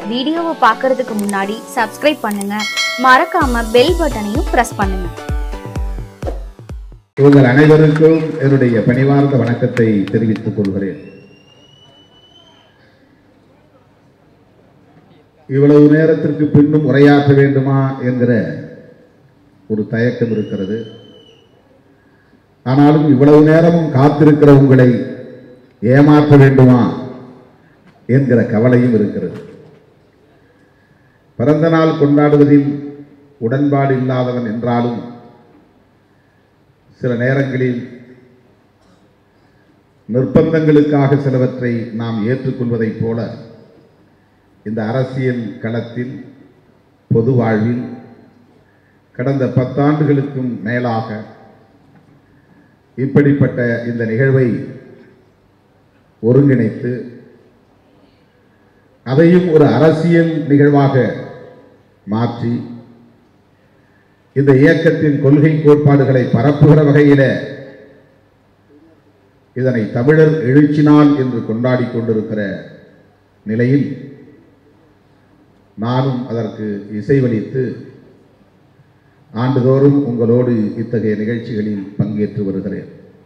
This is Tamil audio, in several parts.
வீடியோவை பார்க்கறதுக்கு முன்னாடி சப்ஸ்கிரைப் பண்ணுங்க மறக்காம பெல் பட்டனையும் பிரஸ் பண்ணுங்க உங்கள் அனைவருக்கும் என்னுடைய பணிவார்ந்த வணக்கத்தை தெரிவித்துக் கொள்கிறேன் இவ்வளவு நேரத்திற்கு பின்னும் உரையாற்ற வேண்டுமா என்கிற ஒரு தயக்கம் இருக்கிறது ஆனாலும் இவ்வளவு நேரமும் காத்திருக்கிற உங்களை ஏமாற்ற வேண்டுமா என்கிற கவலையும் இருக்கிறது பிறந்த நாள் கொண்டாடுவதில் உடன்பாடு இல்லாதவன் என்றாலும் சில நேரங்களில் நிர்பந்தங்களுக்காக சிலவற்றை நாம் ஏற்றுக்கொள்வதைப் போல இந்த அரசியல் களத்தில் பொது வாழ்வில் கடந்த பத்தாண்டுகளுக்கும் மேலாக இப்படிப்பட்ட இந்த நிகழ்வை ஒருங்கிணைத்து அதையும் ஒரு அரசியல் நிகழ்வாக மாற்றி இந்த இயக்கத்தின் கொள்கை கோட்பாடுகளை பரப்புகிற வகையில இதனை தமிழர் எழுச்சி நாள் என்று கொண்டாடி கொண்டிருக்கிற நிலையில் நானும் அதற்கு இசைவளித்து ஆண்டுதோறும் உங்களோடு இத்தகைய நிகழ்ச்சிகளில் பங்கேற்று வருகிறேன்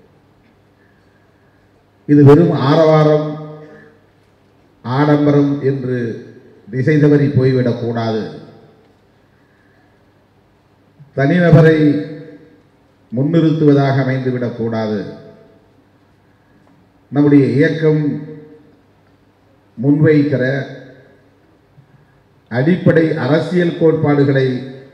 இது வெறும் ஆரவாரம் ஆடம்பரம் என்று திசை தவறி போய்விடக்கூடாது தனிநபரை முன்னிறுத்துவதாக அமைந்துவிடக்கூடாது நம்முடைய இயக்கம் முன்வைக்கிற அடிப்படை அரசியல் கோட்பாடுகளை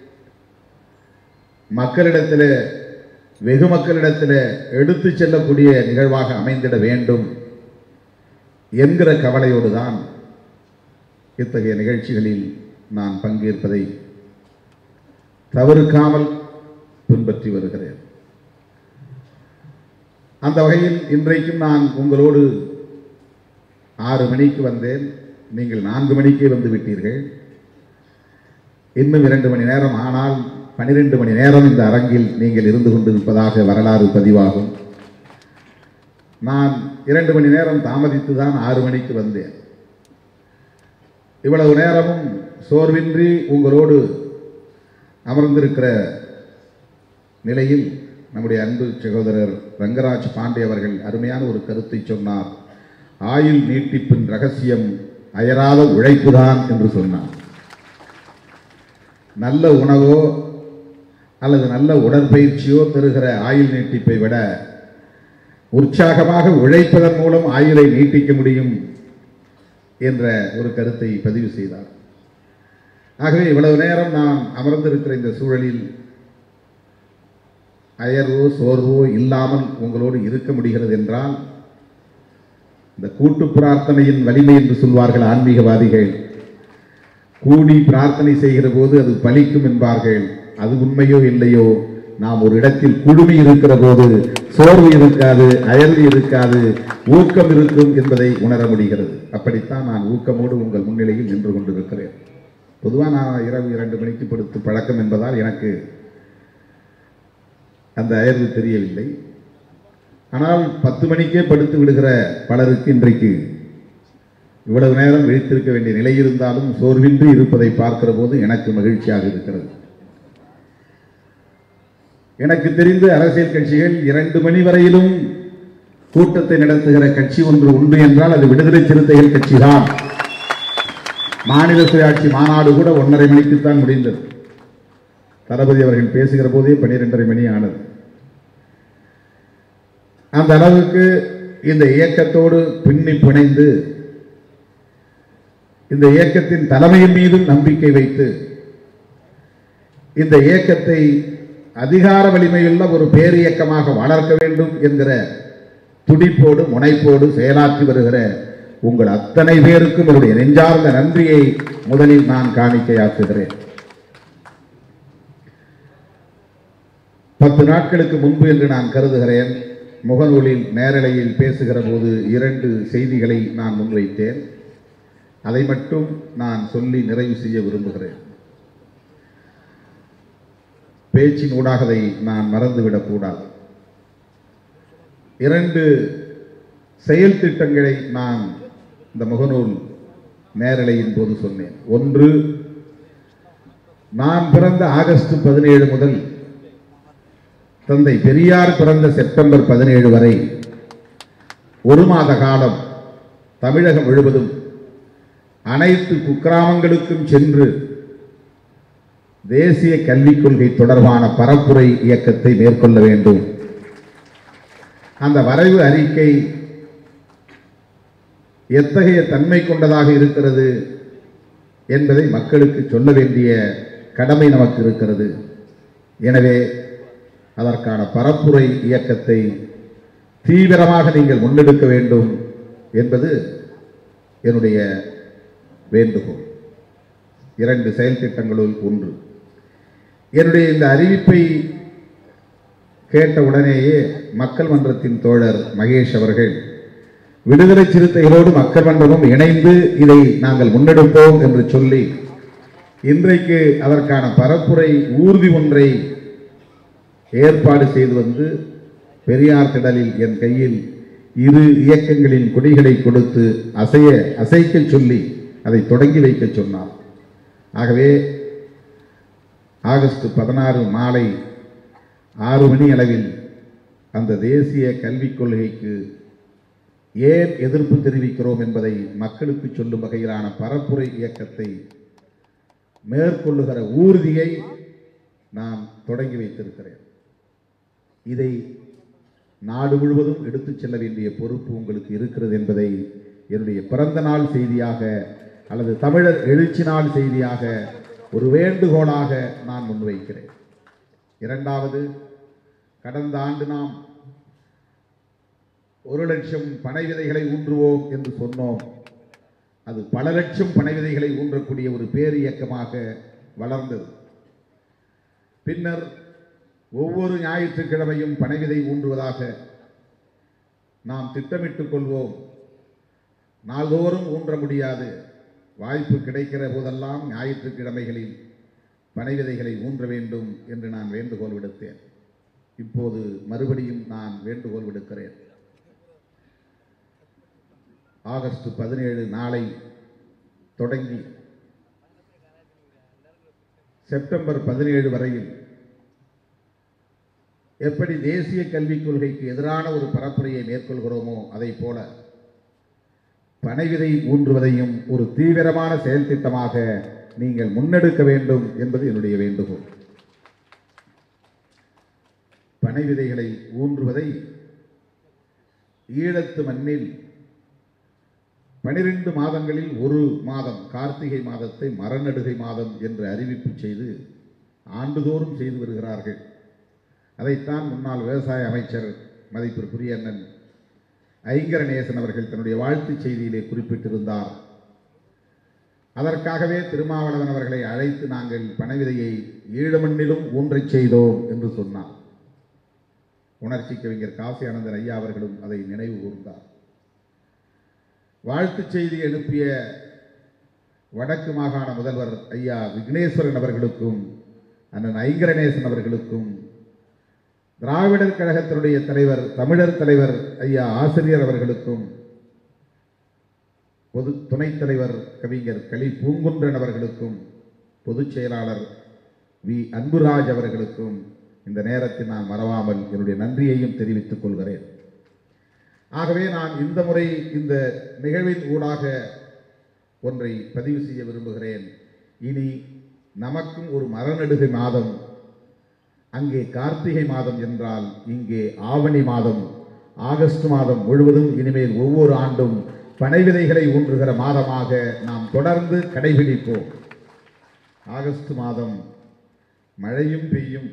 மக்களிடத்தில் வெகு மக்களிடத்தில் எடுத்து செல்லக்கூடிய நிகழ்வாக அமைந்திட வேண்டும் என்கிற கவலையோடு தான் இத்தகைய நிகழ்ச்சிகளில் நான் பங்கேற்பதை தவறுக்காமல் பின்பற்றி வருகிறேன் அந்த வகையில் இன்றைக்கும் நான் உங்களோடு ஆறு மணிக்கு வந்தேன் நீங்கள் நான்கு மணிக்கே வந்து விட்டீர்கள் இன்னும் இரண்டு மணி நேரம் ஆனால் பனிரெண்டு மணி நேரம் இந்த அரங்கில் நீங்கள் இருந்து கொண்டிருப்பதாக வரலாறு பதிவாகும் நான் இரண்டு மணி நேரம் தாமதித்து தான் ஆறு மணிக்கு வந்தேன் இவ்வளவு நேரமும் சோர்வின்றி உங்களோடு அமர்ந்திருக்கிற நிலையில் நம்முடைய அன்பு சகோதரர் ரங்கராஜ் பாண்டே அவர்கள் அருமையான ஒரு கருத்தை சொன்னார் ஆயுள் நீட்டிப்பின் ரகசியம் அயராத உழைப்புதான் என்று சொன்னார் நல்ல உணவோ அல்லது நல்ல உடற்பயிற்சியோ தருகிற ஆயுள் நீட்டிப்பை விட உற்சாகமாக உழைப்பதன் மூலம் ஆயுளை நீட்டிக்க முடியும் என்ற ஒரு கருத்தை பதிவு செய்தார் ஆகவே இவ்வளவு நேரம் நாம் அமர்ந்திருக்கிற இந்த சூழலில் அயர்வோ சோர்வோ இல்லாமல் உங்களோடு இருக்க முடிகிறது என்றால் இந்த கூட்டு பிரார்த்தனையின் வலிமை என்று சொல்வார்கள் ஆன்மீகவாதிகள் கூடி பிரார்த்தனை செய்கிற போது அது பலிக்கும் என்பார்கள் அது உண்மையோ இல்லையோ நாம் ஒரு இடத்தில் குழுமி இருக்கிற போது சோர்வு இருக்காது அயர்வு இருக்காது ஊக்கம் இருக்கும் என்பதை உணர முடிகிறது அப்படித்தான் நான் ஊக்கமோடு உங்கள் முன்னிலையில் நின்று கொண்டிருக்கிறேன் பொதுவாக நான் இரவு இரண்டு மணிக்கு படுத்து பழக்கம் என்பதால் எனக்கு அந்த அயர்வு தெரியவில்லை ஆனால் பத்து மணிக்கே படுத்து விடுகிற பலருக்கு இன்றைக்கு இவ்வளவு நேரம் விழித்திருக்க வேண்டிய நிலை இருந்தாலும் சோர்வின்றி இருப்பதை பார்க்கிற போது எனக்கு மகிழ்ச்சியாக இருக்கிறது எனக்கு தெரிந்த அரசியல் கட்சிகள் இரண்டு மணி வரையிலும் கூட்டத்தை நடத்துகிற கட்சி ஒன்று உண்டு என்றால் அது விடுதலை சிறுத்தைகள் கட்சிதான் மாநில சுயாட்சி மாநாடு கூட ஒன்றரை மணிக்குத்தான் முடிந்தது தளபதி அவர்கள் பேசுகிற போதே பன்னிரெண்டரை மணி ஆனது அந்த அளவுக்கு இந்த இயக்கத்தோடு பின்னி பிணைந்து இந்த இயக்கத்தின் தலைமையின் மீதும் நம்பிக்கை வைத்து இந்த இயக்கத்தை அதிகார வலிமையுள்ள ஒரு பேரியக்கமாக வளர்க்க வேண்டும் என்கிற துடிப்போடு முனைப்போடு செயலாற்றி வருகிற உங்கள் அத்தனை பேருக்கும் என்னுடைய நெஞ்சார்ந்த நன்றியை முதலில் நான் காணிக்கையாக்குகிறேன் பத்து நாட்களுக்கு முன்பு என்று நான் கருதுகிறேன் முகநூலில் நேரலையில் பேசுகிற போது இரண்டு செய்திகளை நான் முன்வைத்தேன் அதை மட்டும் நான் சொல்லி நிறைவு செய்ய விரும்புகிறேன் பேச்சின் ஊடாக அதை நான் மறந்துவிடக்கூடாது இரண்டு செயல் திட்டங்களை நான் இந்த முகநூல் நேரலையின் போது சொன்னேன் ஒன்று நான் பிறந்த ஆகஸ்ட் பதினேழு முதல் தந்தை பெரியார் பிறந்த செப்டம்பர் பதினேழு வரை ஒரு மாத காலம் தமிழகம் முழுவதும் அனைத்து குக்கிராமங்களுக்கும் சென்று தேசிய கல்விக் கொள்கை தொடர்பான பரப்புரை இயக்கத்தை மேற்கொள்ள வேண்டும் அந்த வரைவு அறிக்கை எத்தகைய தன்மை கொண்டதாக இருக்கிறது என்பதை மக்களுக்கு சொல்ல வேண்டிய கடமை நமக்கு இருக்கிறது எனவே அதற்கான பரப்புரை இயக்கத்தை தீவிரமாக நீங்கள் முன்னெடுக்க வேண்டும் என்பது என்னுடைய வேண்டுகோள் இரண்டு செயல் திட்டங்களுள் ஒன்று என்னுடைய இந்த அறிவிப்பை கேட்ட உடனேயே மக்கள் மன்றத்தின் தோழர் மகேஷ் அவர்கள் விடுதலை சிறுத்தைகளோடு மக்கள் மன்றமும் இணைந்து இதை நாங்கள் முன்னெடுப்போம் என்று சொல்லி இன்றைக்கு அதற்கான பரப்புரை ஊர்தி ஒன்றை ஏற்பாடு செய்து வந்து பெரியார் திடலில் என் கையில் இரு இயக்கங்களின் கொடிகளை கொடுத்து அசைய அசைக்க சொல்லி அதை தொடங்கி வைக்க சொன்னார் ஆகவே ஆகஸ்ட் பதினாறு மாலை ஆறு மணி அளவில் அந்த தேசிய கல்விக் கொள்கைக்கு ஏன் எதிர்ப்பு தெரிவிக்கிறோம் என்பதை மக்களுக்கு சொல்லும் வகையிலான பரப்புரை இயக்கத்தை மேற்கொள்ளுகிற ஊர்தியை நான் தொடங்கி வைத்திருக்கிறேன் இதை நாடு முழுவதும் எடுத்துச் செல்ல வேண்டிய பொறுப்பு உங்களுக்கு இருக்கிறது என்பதை என்னுடைய பிறந்த நாள் செய்தியாக அல்லது தமிழர் எழுச்சி நாள் செய்தியாக ஒரு வேண்டுகோளாக நான் முன்வைக்கிறேன் இரண்டாவது கடந்த ஆண்டு நாம் ஒரு லட்சம் பனை விதைகளை ஊன்றுவோம் என்று சொன்னோம் அது பல லட்சம் பனை விதைகளை ஊன்றக்கூடிய ஒரு பேர் இயக்கமாக வளர்ந்தது பின்னர் ஒவ்வொரு ஞாயிற்றுக்கிழமையும் பனை விதை ஊன்றுவதாக நாம் திட்டமிட்டுக் கொள்வோம் நாள்தோறும் ஊன்ற முடியாது வாய்ப்பு கிடைக்கிற போதெல்லாம் ஞாயிற்றுக்கிழமைகளில் பனை விதைகளை ஊன்ற வேண்டும் என்று நான் வேண்டுகோள் விடுத்தேன் இப்போது மறுபடியும் நான் வேண்டுகோள் விடுக்கிறேன் ஆகஸ்ட் பதினேழு நாளை தொடங்கி செப்டம்பர் பதினேழு வரையில் எப்படி தேசிய கல்விக் கொள்கைக்கு எதிரான ஒரு பரப்புரையை மேற்கொள்கிறோமோ அதைப் போல பனைவிதை ஊன்றுவதையும் ஒரு தீவிரமான செயல் திட்டமாக நீங்கள் முன்னெடுக்க வேண்டும் என்பது என்னுடைய வேண்டுகோள் பனை விதைகளை ஊன்றுவதை ஈழத்து மண்ணில் பனிரெண்டு மாதங்களில் ஒரு மாதம் கார்த்திகை மாதத்தை மரநடுகை மாதம் என்று அறிவிப்பு செய்து ஆண்டுதோறும் செய்து வருகிறார்கள் அதைத்தான் முன்னாள் விவசாய அமைச்சர் மதிப்பிற்குரிய அண்ணன் ஐங்கரநேசன் அவர்கள் தன்னுடைய வாழ்த்துச் செய்தியிலே குறிப்பிட்டிருந்தார் அதற்காகவே திருமாவளவன் அவர்களை அழைத்து நாங்கள் பனைவிதையை ஈழமண்ணிலும் ஊன்றச் செய்தோம் என்று சொன்னார் உணர்ச்சி கவிஞர் காசி ஆனந்தன் ஐயா அவர்களும் அதை நினைவு கூர்ந்தார் வாழ்த்துச் செய்தி அனுப்பிய வடக்கு மாகாண முதல்வர் ஐயா விக்னேஸ்வரன் அவர்களுக்கும் அண்ணன் ஐங்கரநேசன் அவர்களுக்கும் திராவிடர் கழகத்தினுடைய தலைவர் தமிழர் தலைவர் ஐயா ஆசிரியர் அவர்களுக்கும் பொது துணைத் தலைவர் கவிஞர் களி பூங்குன்றன் அவர்களுக்கும் பொதுச் செயலாளர் வி அன்புராஜ் அவர்களுக்கும் இந்த நேரத்தில் நான் மறவாமல் என்னுடைய நன்றியையும் தெரிவித்துக் கொள்கிறேன் ஆகவே நான் இந்த முறை இந்த நிகழ்வின் ஊடாக ஒன்றை பதிவு செய்ய விரும்புகிறேன் இனி நமக்கும் ஒரு மரநடுகை மாதம் அங்கே கார்த்திகை மாதம் என்றால் இங்கே ஆவணி மாதம் ஆகஸ்ட் மாதம் முழுவதும் இனிமேல் ஒவ்வொரு ஆண்டும் பனை விதைகளை ஊன்றுகிற மாதமாக நாம் தொடர்ந்து கடைபிடிப்போம் ஆகஸ்ட் மாதம் மழையும் பெய்யும்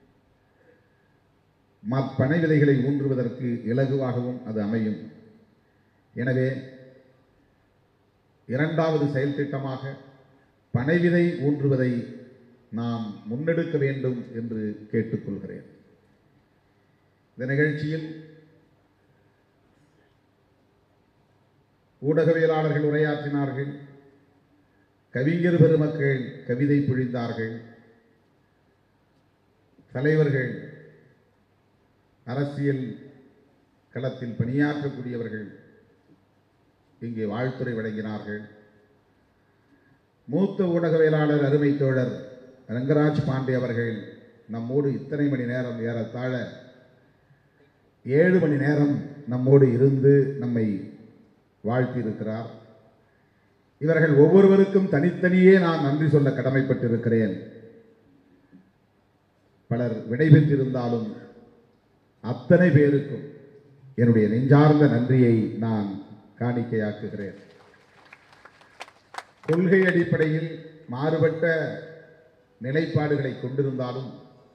ம- பனை விதைகளை ஊன்றுவதற்கு இலகுவாகவும் அது அமையும் எனவே இரண்டாவது செயல் திட்டமாக பனை விதை ஊன்றுவதை நாம் முன்னெடுக்க வேண்டும் என்று கேட்டுக்கொள்கிறேன் இந்த நிகழ்ச்சியில் ஊடகவியலாளர்கள் உரையாற்றினார்கள் கவிஞர் பெருமக்கள் கவிதை பொழிந்தார்கள் தலைவர்கள் அரசியல் களத்தில் பணியாற்றக்கூடியவர்கள் இங்கே வாழ்த்துரை வழங்கினார்கள் மூத்த ஊடகவியலாளர் அருமை தோழர் ரங்கராஜ் பாண்டே அவர்கள் நம்மோடு இத்தனை மணி நேரம் ஏறத்தாழ ஏழு மணி நேரம் நம்மோடு இருந்து நம்மை வாழ்த்தியிருக்கிறார் இவர்கள் ஒவ்வொருவருக்கும் தனித்தனியே நான் நன்றி சொல்ல கடமைப்பட்டிருக்கிறேன் பலர் விடைபெற்றிருந்தாலும் அத்தனை பேருக்கும் என்னுடைய நெஞ்சார்ந்த நன்றியை நான் காணிக்கையாக்குகிறேன் கொள்கை அடிப்படையில் மாறுபட்ட நிலைப்பாடுகளை கொண்டிருந்தாலும்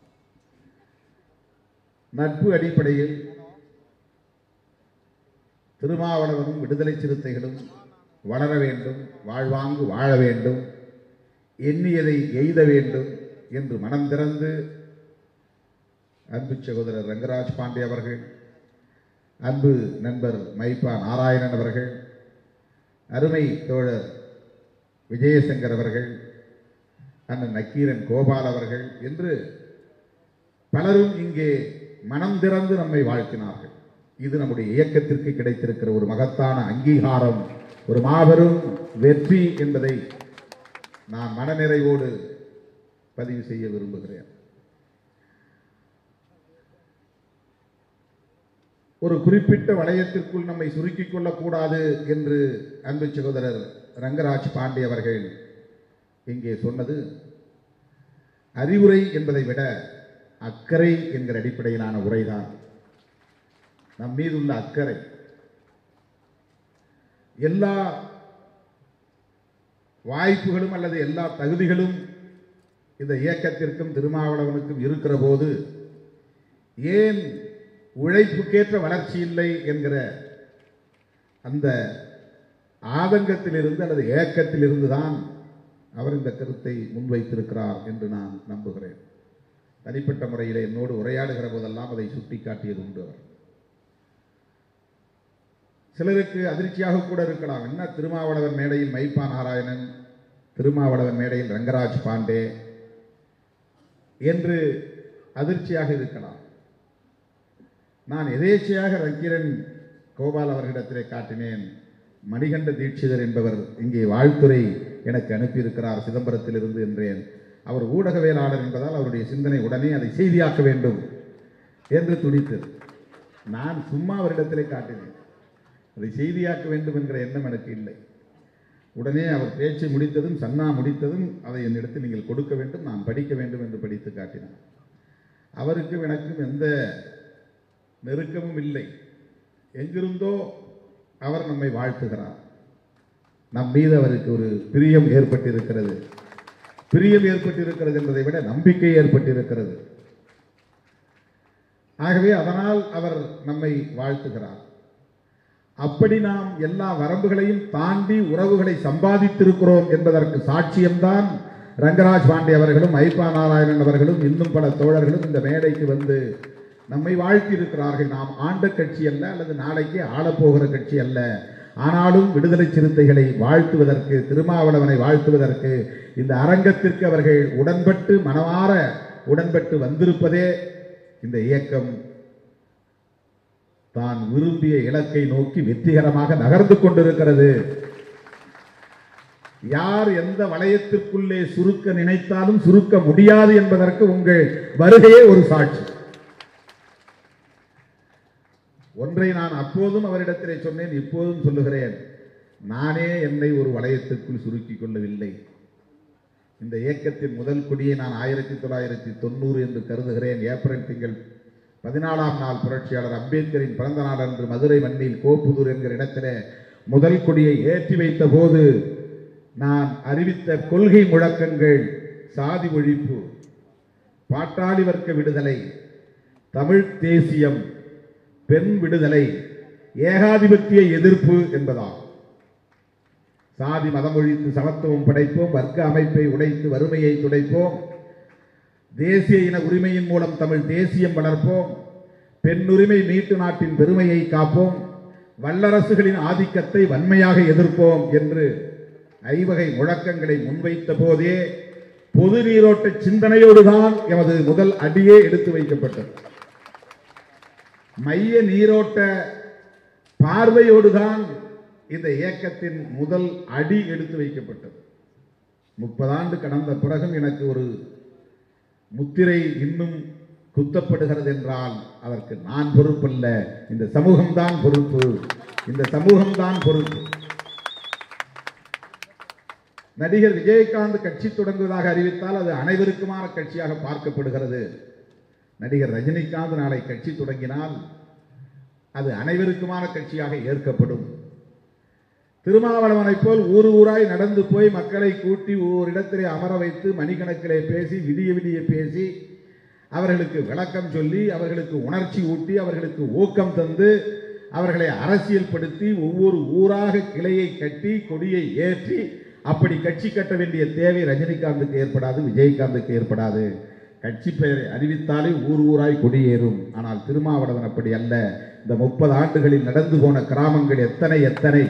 நட்பு அடிப்படையில் திருமாவளவனும் விடுதலை சிறுத்தைகளும் வளர வேண்டும் வாழ்வாங்கு வாழ வேண்டும் எண்ணியதை எய்த வேண்டும் என்று மனம் திறந்து அன்பு சகோதரர் ரங்கராஜ் பாண்டே அவர்கள் அன்பு நண்பர் மைப்பா நாராயணன் அவர்கள் அருமை தோழர் விஜயசங்கர் அவர்கள் அண்ணன் நக்கீரன் கோபால் அவர்கள் என்று பலரும் இங்கே மனம் திறந்து நம்மை வாழ்த்தினார்கள் இது நம்முடைய இயக்கத்திற்கு கிடைத்திருக்கிற ஒரு மகத்தான அங்கீகாரம் ஒரு மாபெரும் வெற்றி என்பதை நான் மனநிறைவோடு பதிவு செய்ய விரும்புகிறேன் ஒரு குறிப்பிட்ட வளையத்திற்குள் நம்மை சுருக்கிக் கொள்ளக்கூடாது என்று அன்பு சகோதரர் ரங்கராஜ் பாண்டே அவர்கள் இங்கே சொன்னது அறிவுரை என்பதை விட அக்கறை என்கிற அடிப்படையிலான உரைதான் நம் மீதுள்ள அக்கறை எல்லா வாய்ப்புகளும் அல்லது எல்லா தகுதிகளும் இந்த இயக்கத்திற்கும் திருமாவளவனுக்கும் இருக்கிற போது ஏன் உழைப்புக்கேற்ற வளர்ச்சி இல்லை என்கிற அந்த ஆதங்கத்திலிருந்து அல்லது ஏக்கத்திலிருந்து தான் அவர் இந்த கருத்தை முன்வைத்திருக்கிறார் என்று நான் நம்புகிறேன் தனிப்பட்ட முறையில் என்னோடு உரையாடுகிற போதெல்லாம் அதை சுட்டிக்காட்டியது உண்டு அவர் சிலருக்கு அதிர்ச்சியாக கூட இருக்கலாம் என்ன திருமாவளவன் மேடையில் மைப்பா நாராயணன் திருமாவளவன் மேடையில் ரங்கராஜ் பாண்டே என்று அதிர்ச்சியாக இருக்கலாம் நான் எதேச்சையாக ரங்கிரன் கோபால் அவர்களிடத்திலே காட்டினேன் மணிகண்ட தீட்சிதர் என்பவர் இங்கே வாழ்த்துறை எனக்கு அனுப்பியிருக்கிறார் சிதம்பரத்திலிருந்து என்றேன் அவர் ஊடகவியலாளர் என்பதால் அவருடைய சிந்தனை உடனே அதை செய்தியாக்க வேண்டும் என்று துடித்தது நான் சும்மா அவரிடத்திலே காட்டினேன் அதை செய்தியாக்க வேண்டும் என்கிற எண்ணம் எனக்கு இல்லை உடனே அவர் பேச்சை முடித்ததும் சன்னா முடித்ததும் அதை என்னிடத்தில் நீங்கள் கொடுக்க வேண்டும் நான் படிக்க வேண்டும் என்று படித்து காட்டினார் அவருக்கும் எனக்கும் எந்த நெருக்கமும் இல்லை எங்கிருந்தோ அவர் நம்மை வாழ்த்துகிறார் நம் மீது அவருக்கு ஒரு பிரியம் ஏற்பட்டிருக்கிறது பிரியம் ஏற்பட்டிருக்கிறது என்பதை விட நம்பிக்கை ஏற்பட்டிருக்கிறது ஆகவே அதனால் அவர் நம்மை வாழ்த்துகிறார் அப்படி நாம் எல்லா வரம்புகளையும் தாண்டி உறவுகளை சம்பாதித்திருக்கிறோம் என்பதற்கு சாட்சியம்தான் ரங்கராஜ் பாண்டே அவர்களும் ஐப்பா நாராயணன் அவர்களும் இன்னும் பல தோழர்களும் இந்த மேடைக்கு வந்து நம்மை வாழ்த்தி இருக்கிறார்கள் நாம் ஆண்ட கட்சி அல்ல அல்லது நாளைக்கு ஆளப்போகிற கட்சி அல்ல ஆனாலும் விடுதலை சிறுத்தைகளை வாழ்த்துவதற்கு திருமாவளவனை வாழ்த்துவதற்கு இந்த அரங்கத்திற்கு அவர்கள் உடன்பட்டு மனமாற உடன்பட்டு வந்திருப்பதே இந்த இயக்கம் தான் விரும்பிய இலக்கை நோக்கி வெற்றிகரமாக நகர்ந்து கொண்டிருக்கிறது யார் எந்த வளையத்திற்குள்ளே சுருக்க நினைத்தாலும் சுருக்க முடியாது என்பதற்கு உங்கள் வருகையே ஒரு சாட்சி ஒன்றை நான் அப்போதும் அவரிடத்திலே சொன்னேன் இப்போதும் சொல்லுகிறேன் நானே என்னை ஒரு வளையத்திற்குள் சுருக்கிக் கொள்ளவில்லை இந்த இயக்கத்தின் முதல் கொடியை நான் ஆயிரத்தி தொள்ளாயிரத்தி தொண்ணூறு என்று கருதுகிறேன் ஏப்ரல் திங்கள் பதினாலாம் நாள் புரட்சியாளர் அம்பேத்கரின் பிறந்த நாள் அன்று மதுரை மண்ணில் கோப்புதூர் என்கிற இடத்திலே முதல் கொடியை ஏற்றி வைத்த போது நான் அறிவித்த கொள்கை முழக்கங்கள் சாதி ஒழிப்பு பாட்டாளி வர்க்க விடுதலை தமிழ் தேசியம் பெண் விடுதலை ஏகாதிபத்திய எதிர்ப்பு என்பதாகும் சாதி மதம் ஒழித்து சமத்துவம் படைப்போம் வர்க்க அமைப்பை உடைத்து வறுமையை துடைப்போம் தேசிய இன உரிமையின் மூலம் தமிழ் தேசியம் வளர்ப்போம் பெண்ணுரிமை மீட்டு நாட்டின் பெருமையை காப்போம் வல்லரசுகளின் ஆதிக்கத்தை வன்மையாக எதிர்ப்போம் என்று ஐவகை முழக்கங்களை முன்வைத்த போதே பொது நீரோட்ட சிந்தனையோடுதான் எமது முதல் அடியே எடுத்து வைக்கப்பட்டது மைய நீரோட்ட பார்வையோடுதான் இந்த இயக்கத்தின் முதல் அடி எடுத்து வைக்கப்பட்டது முப்பதாண்டு கடந்த பிறகும் எனக்கு ஒரு முத்திரை இன்னும் குத்தப்படுகிறது என்றால் அதற்கு நான் பொறுப்பல்ல இந்த சமூகம்தான் பொறுப்பு இந்த சமூகம்தான் பொறுப்பு நடிகர் விஜயகாந்த் கட்சி தொடங்குவதாக அறிவித்தால் அது அனைவருக்குமான கட்சியாக பார்க்கப்படுகிறது நடிகர் ரஜினிகாந்த் நாளை கட்சி தொடங்கினால் அது அனைவருக்குமான கட்சியாக ஏற்கப்படும் திருமாவளவனைப் போல் ஊர் ஊராய் நடந்து போய் மக்களை கூட்டி ஒரு இடத்திலே அமர வைத்து மணிக்கணக்கிலே பேசி விடிய விடிய பேசி அவர்களுக்கு விளக்கம் சொல்லி அவர்களுக்கு உணர்ச்சி ஊட்டி அவர்களுக்கு ஊக்கம் தந்து அவர்களை அரசியல்படுத்தி ஒவ்வொரு ஊராக கிளையை கட்டி கொடியை ஏற்றி அப்படி கட்சி கட்ட வேண்டிய தேவை ரஜினிகாந்துக்கு ஏற்படாது விஜயகாந்துக்கு ஏற்படாது கட்சி பெயரை அறிவித்தாலே ஊர் ஊராய் கொடியேறும் ஆனால் திருமாவளவன் அப்படி அல்ல இந்த முப்பது ஆண்டுகளில் நடந்து போன கிராமங்கள் எத்தனை எத்தனை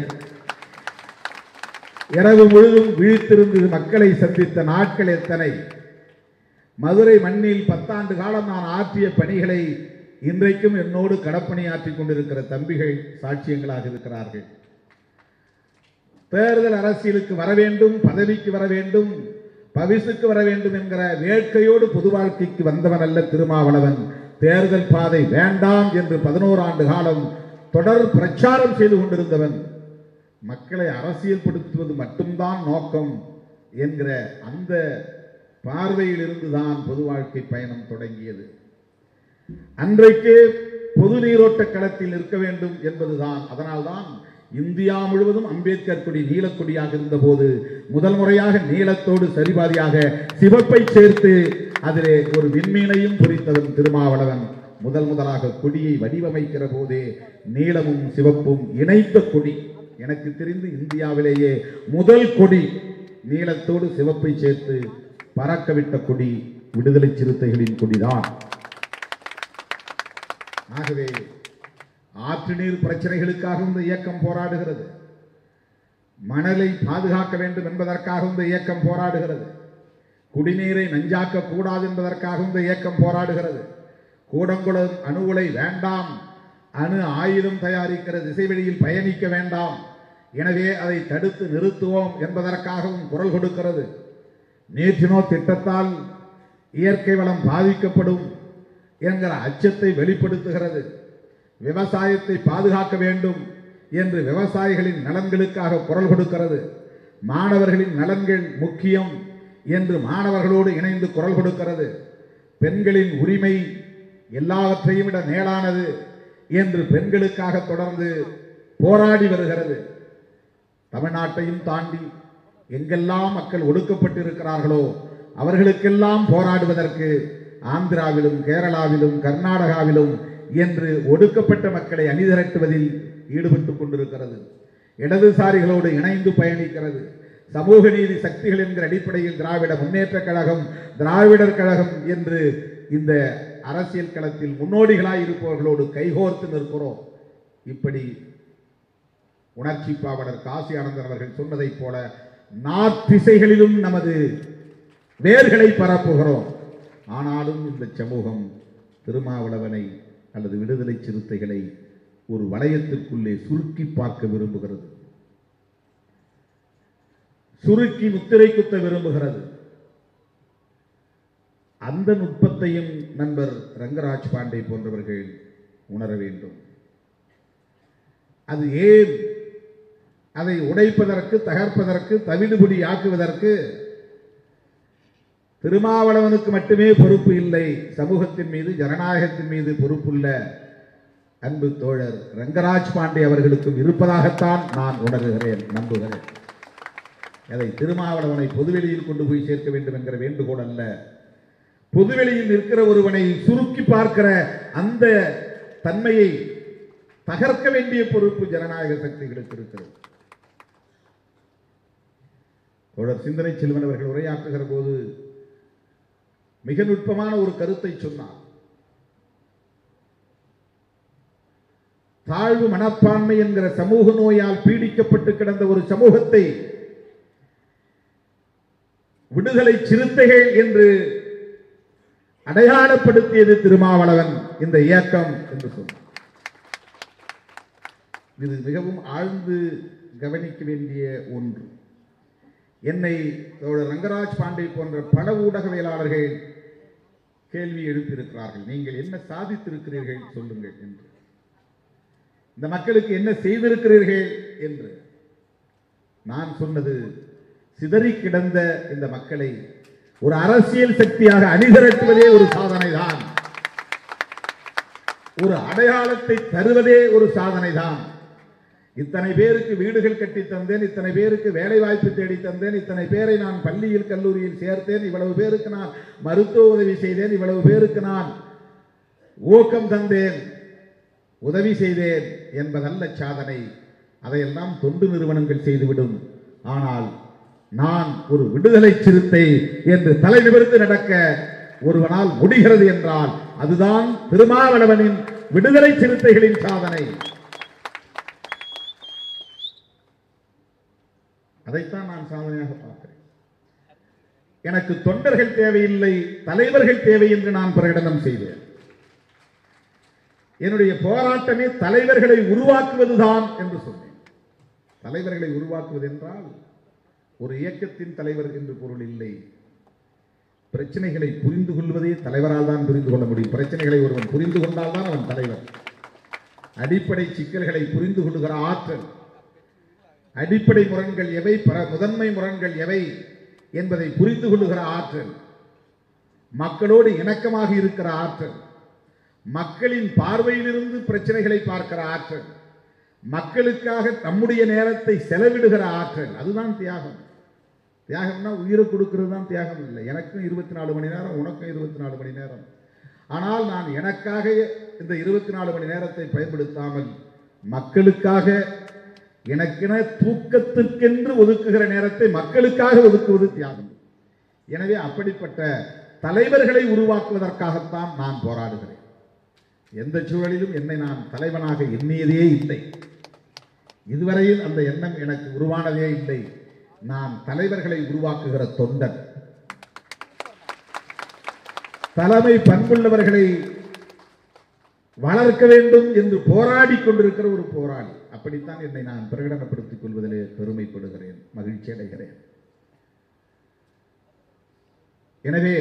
இரவு முழுதும் விழித்திருந்து மக்களை சந்தித்த நாட்கள் எத்தனை மதுரை மண்ணில் பத்தாண்டு காலம் நான் ஆற்றிய பணிகளை இன்றைக்கும் என்னோடு கடப்பணியாற்றிக் கொண்டிருக்கிற தம்பிகள் சாட்சியங்களாக இருக்கிறார்கள் தேர்தல் அரசியலுக்கு வர வேண்டும் பதவிக்கு வர வேண்டும் பவிசுக்கு வர வேண்டும் என்கிற வேட்கையோடு பொது வாழ்க்கைக்கு வந்தவன் அல்ல திருமாவளவன் தேர்தல் பாதை வேண்டாம் என்று பதினோரு ஆண்டு காலம் தொடர் பிரச்சாரம் செய்து கொண்டிருந்தவன் மக்களை அரசியல்படுத்துவது மட்டும்தான் நோக்கம் என்கிற அந்த பார்வையில் இருந்துதான் பொது வாழ்க்கை பயணம் தொடங்கியது அன்றைக்கு பொது நீரோட்ட களத்தில் இருக்க வேண்டும் என்பதுதான் அதனால்தான் இந்தியா முழுவதும் அம்பேத்கர் கொடி நீலக்கொடியாக இருந்தபோது முதல் முறையாக நீலத்தோடு சரிபாதியாக சிவப்பை சேர்த்து அதிலே ஒரு விண்மீனையும் பொறித்தவன் திருமாவளவன் முதல் முதலாக கொடியை வடிவமைக்கிற போதே நீலமும் சிவப்பும் இணைத்த கொடி எனக்கு தெரிந்து இந்தியாவிலேயே முதல் கொடி நீலத்தோடு சிவப்பை சேர்த்து பறக்கவிட்ட கொடி விடுதலை சிறுத்தைகளின் கொடிதான் ஆகவே ஆற்று நீர் பிரச்சனைகளுக்காக இந்த இயக்கம் போராடுகிறது மணலை பாதுகாக்க வேண்டும் என்பதற்காக இந்த இயக்கம் போராடுகிறது குடிநீரை நஞ்சாக்க கூடாது என்பதற்காக இந்த இயக்கம் போராடுகிறது கூடங்குளம் அணு உலை வேண்டாம் அணு ஆயுதம் தயாரிக்கிற திசைவெளியில் பயணிக்க வேண்டாம் எனவே அதை தடுத்து நிறுத்துவோம் என்பதற்காகவும் குரல் கொடுக்கிறது நேற்றினோ திட்டத்தால் இயற்கை வளம் பாதிக்கப்படும் என்கிற அச்சத்தை வெளிப்படுத்துகிறது விவசாயத்தை பாதுகாக்க வேண்டும் என்று விவசாயிகளின் நலன்களுக்காக குரல் கொடுக்கிறது மாணவர்களின் நலன்கள் முக்கியம் என்று மாணவர்களோடு இணைந்து குரல் கொடுக்கிறது பெண்களின் உரிமை எல்லாவற்றையும் விட மேலானது என்று பெண்களுக்காக தொடர்ந்து போராடி வருகிறது தமிழ்நாட்டையும் தாண்டி எங்கெல்லாம் மக்கள் ஒடுக்கப்பட்டிருக்கிறார்களோ அவர்களுக்கெல்லாம் போராடுவதற்கு ஆந்திராவிலும் கேரளாவிலும் கர்நாடகாவிலும் என்று ஒடுக்கப்பட்ட மக்களை அணிதிரட்டுவதில் ஈடுபட்டு கொண்டிருக்கிறது இடதுசாரிகளோடு இணைந்து பயணிக்கிறது சமூக நீதி சக்திகள் என்கிற அடிப்படையில் திராவிட முன்னேற்ற கழகம் திராவிடர் கழகம் என்று இந்த அரசியல் களத்தில் முன்னோடிகளாய் இருப்பவர்களோடு கைகோர்த்து நிற்கிறோம் இப்படி உணர்ச்சி பாவலர் காசி ஆனந்தன் அவர்கள் சொன்னதைப் போல நாத்திசைகளிலும் நமது வேர்களை பரப்புகிறோம் ஆனாலும் இந்த சமூகம் திருமாவளவனை அல்லது விடுதலை சிறுத்தைகளை ஒரு வளையத்திற்குள்ளே சுருக்கி பார்க்க விரும்புகிறது சுருக்கி முத்திரை குத்த விரும்புகிறது அந்த நுட்பத்தையும் நண்பர் ரங்கராஜ் பாண்டே போன்றவர்கள் உணர வேண்டும் அது ஏன் அதை உடைப்பதற்கு தகர்ப்பதற்கு தவிடுபடி ஆக்குவதற்கு திருமாவளவனுக்கு மட்டுமே பொறுப்பு இல்லை சமூகத்தின் மீது ஜனநாயகத்தின் மீது பொறுப்புள்ள அன்பு தோழர் ரங்கராஜ் பாண்டே அவர்களுக்கும் இருப்பதாகத்தான் நான் உணர்கிறேன் நம்புகிறேன் அதை திருமாவளவனை பொதுவெளியில் கொண்டு போய் சேர்க்க வேண்டும் என்கிற வேண்டுகோள் அல்ல பொதுவெளியில் நிற்கிற ஒருவனை சுருக்கி பார்க்கிற அந்த தன்மையை தகர்க்க வேண்டிய பொறுப்பு ஜனநாயக சக்திகளுக்கு இருக்கிறது தோழர் சிந்தனை செல்வன் அவர்கள் உரையாற்றுகிற போது மிக நுட்பமான ஒரு கருத்தை சொன்னார் தாழ்வு மனப்பான்மை என்கிற சமூக நோயால் பீடிக்கப்பட்டு கிடந்த ஒரு சமூகத்தை விடுதலை சிறுத்தைகள் என்று அடையாளப்படுத்தியது திருமாவளவன் இந்த இயக்கம் என்று சொன்னார் இது மிகவும் ஆழ்ந்து கவனிக்க வேண்டிய ஒன்று என்னை தோழர் ரங்கராஜ் பாண்டே போன்ற பல ஊடகவியலாளர்கள் கேள்வி எழுப்பியிருக்கிறார்கள் நீங்கள் என்ன சாதித்திருக்கிறீர்கள் சொல்லுங்கள் என்று இந்த மக்களுக்கு என்ன செய்திருக்கிறீர்கள் என்று நான் சொன்னது சிதறி கிடந்த இந்த மக்களை ஒரு அரசியல் சக்தியாக அணிதிரட்டுவதே ஒரு சாதனை தான் ஒரு அடையாளத்தை தருவதே ஒரு சாதனை தான் இத்தனை பேருக்கு வீடுகள் கட்டி தந்தேன் இத்தனை பேருக்கு வேலை வாய்ப்பு தேடி தந்தேன் இத்தனை பேரை நான் பள்ளியில் கல்லூரியில் சேர்த்தேன் இவ்வளவு பேருக்கு நான் மருத்துவ உதவி செய்தேன் இவ்வளவு பேருக்கு நான் ஊக்கம் தந்தேன் உதவி செய்தேன் என்பதல்ல சாதனை அதையெல்லாம் தொண்டு நிறுவனங்கள் செய்துவிடும் ஆனால் நான் ஒரு விடுதலை சிறுத்தை என்று தலை நிமிர்ந்து நடக்க ஒருவனால் முடிகிறது என்றால் அதுதான் திருமாவளவனின் விடுதலை சிறுத்தைகளின் சாதனை அதைத்தான் நான் சாதனையாக பார்க்கிறேன் எனக்கு தொண்டர்கள் தேவையில்லை தலைவர்கள் தேவை என்று நான் பிரகடனம் செய்தேன் என்னுடைய போராட்டமே தலைவர்களை உருவாக்குவதுதான் என்று சொன்னேன் தலைவர்களை உருவாக்குவது என்றால் ஒரு இயக்கத்தின் தலைவர் என்று பொருள் இல்லை பிரச்சனைகளை புரிந்து கொள்வதே தலைவரால் தான் புரிந்து கொள்ள முடியும் பிரச்சனைகளை ஒருவன் புரிந்து கொண்டால் தான் அவன் தலைவர் அடிப்படை சிக்கல்களை புரிந்து கொள்ளுகிற ஆற்றல் அடிப்படை முரண்கள் எவை பர- முதன்மை முரண்கள் எவை என்பதை புரிந்து கொள்ளுகிற ஆற்றல் மக்களோடு இணக்கமாக இருக்கிற ஆற்றல் மக்களின் பார்வையிலிருந்து பிரச்சனைகளை பார்க்கிற ஆற்றல் மக்களுக்காக நம்முடைய நேரத்தை செலவிடுகிற ஆற்றல் அதுதான் தியாகம் தியாகம்னா உயிரை கொடுக்கிறது தான் தியாகம் இல்லை எனக்கும் இருபத்தி நாலு மணி நேரம் உனக்கும் இருபத்தி நாலு மணி நேரம் ஆனால் நான் எனக்காக இந்த இருபத்தி நாலு மணி நேரத்தை பயன்படுத்தாமல் மக்களுக்காக எனக்கென தூக்கத்திற்கென்று ஒதுக்குகிற நேரத்தை மக்களுக்காக ஒதுக்குவது தியாகம் எனவே அப்படிப்பட்ட தலைவர்களை உருவாக்குவதற்காகத்தான் நான் போராடுகிறேன் எந்த சூழலிலும் என்னை நான் தலைவனாக எண்ணியதே இல்லை இதுவரையில் அந்த எண்ணம் எனக்கு உருவானதே இல்லை நான் தலைவர்களை உருவாக்குகிற தொண்டன் தலைமை பண்புள்ளவர்களை வளர்க்க வேண்டும் என்று போராடி கொண்டிருக்கிற ஒரு போராளி அப்படித்தான் என்னை நான் பிரகடனப்படுத்திக் கொள்வதிலே பெருமைப்படுகிறேன் மகிழ்ச்சி அடைகிறேன் எனவே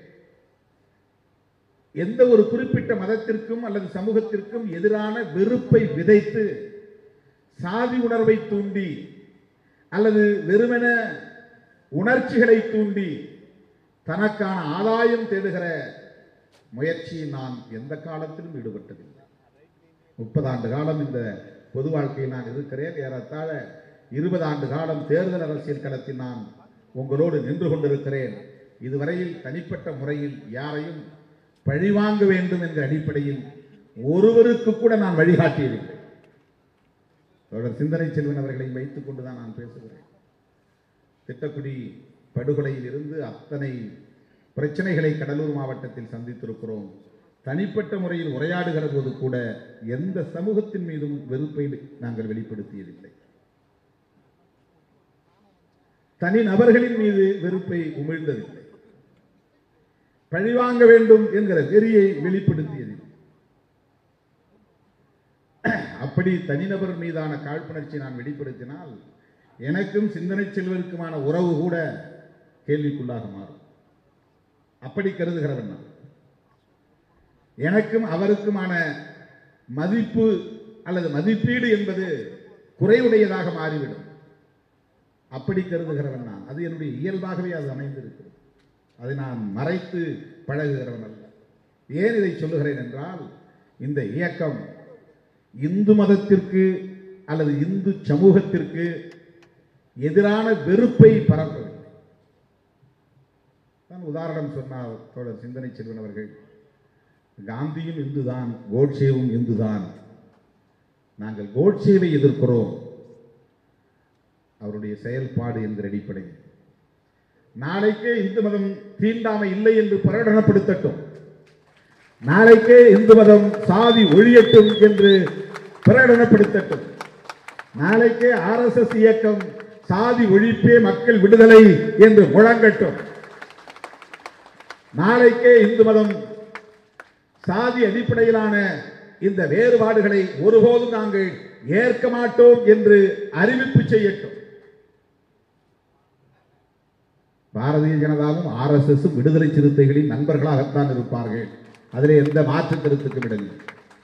எந்த ஒரு குறிப்பிட்ட மதத்திற்கும் அல்லது சமூகத்திற்கும் எதிரான வெறுப்பை விதைத்து சாதி உணர்வை தூண்டி அல்லது வெறுமென உணர்ச்சிகளை தூண்டி தனக்கான ஆதாயம் தேடுகிற முயற்சியில் நான் எந்த காலத்திலும் ஈடுபட்டதில்லை முப்பது ஆண்டு காலம் இந்த பொது வாழ்க்கையில் நான் இருக்கிறேன் ஏறத்தாழ இருபது ஆண்டு காலம் தேர்தல் அரசியல் களத்தில் நான் உங்களோடு நின்று கொண்டிருக்கிறேன் இதுவரையில் தனிப்பட்ட முறையில் யாரையும் பழிவாங்க வேண்டும் என்ற அடிப்படையில் ஒருவருக்கு கூட நான் வழிகாட்டியதில்லை தொடர் சிந்தனை செல்வன் அவர்களை வைத்துக் கொண்டுதான் நான் பேசுகிறேன் திட்டக்குடி படுகொலையில் இருந்து அத்தனை பிரச்சனைகளை கடலூர் மாவட்டத்தில் சந்தித்திருக்கிறோம் தனிப்பட்ட முறையில் உரையாடுகிற போது கூட எந்த சமூகத்தின் மீதும் வெறுப்பை நாங்கள் வெளிப்படுத்தியதில்லை தனி நபர்களின் மீது வெறுப்பை உமிழ்ந்ததில்லை பழிவாங்க வேண்டும் என்கிற வெறியை வெளிப்படுத்தியதில்லை அப்படி தனிநபர் மீதான காழ்ப்புணர்ச்சி நான் வெளிப்படுத்தினால் எனக்கும் சிந்தனை செல்வருக்குமான உறவு கூட கேள்விக்குள்ளாக மாறும் அப்படி கருதுகிறவன் நான் எனக்கும் அவருக்குமான மதிப்பு அல்லது மதிப்பீடு என்பது குறைவுடையதாக மாறிவிடும் அப்படி கருதுகிறவன் நான் அது என்னுடைய இயல்பாகவே அது அமைந்திருக்கிறது அதை நான் மறைத்து பழகுகிறவன் அல்ல ஏன் இதை சொல்லுகிறேன் என்றால் இந்த இயக்கம் இந்து மதத்திற்கு அல்லது இந்து சமூகத்திற்கு எதிரான வெறுப்பை பரப்பவில்லை நான் உதாரணம் சொன்னார் தோழர் சிந்தனை செல்வன் அவர்கள் காந்தியும் இந்துதான் கோட்சேவும் இந்துதான் நாங்கள் கோட்சேவை எதிர்க்கிறோம் அவருடைய செயல்பாடு என்கிற அடிப்படையில் நாளைக்கே இந்து மதம் தீண்டாமை இல்லை என்று பிரகடனப்படுத்தட்டும் நாளைக்கே இந்து மதம் சாதி ஒழியட்டும் என்று பிரகடனப்படுத்தட்டும் நாளைக்கே ஆர்எஸ்எஸ் இயக்கம் சாதி ஒழிப்பே மக்கள் விடுதலை என்று முழங்கட்டும் நாளைக்கே இந்து மதம் சாதி அடிப்படையிலான இந்த வேறுபாடுகளை ஒருபோதும் நாங்கள் ஏற்க மாட்டோம் என்று அறிவிப்பு செய்யட்டும் பாரதிய ஜனதாவும் ஆர்எஸ்எஸும் விடுதலை சிறுத்தைகளின் நண்பர்களாகத்தான் இருப்பார்கள் அதிலே எந்த மாற்று கருத்துக்கும் இடமில்லை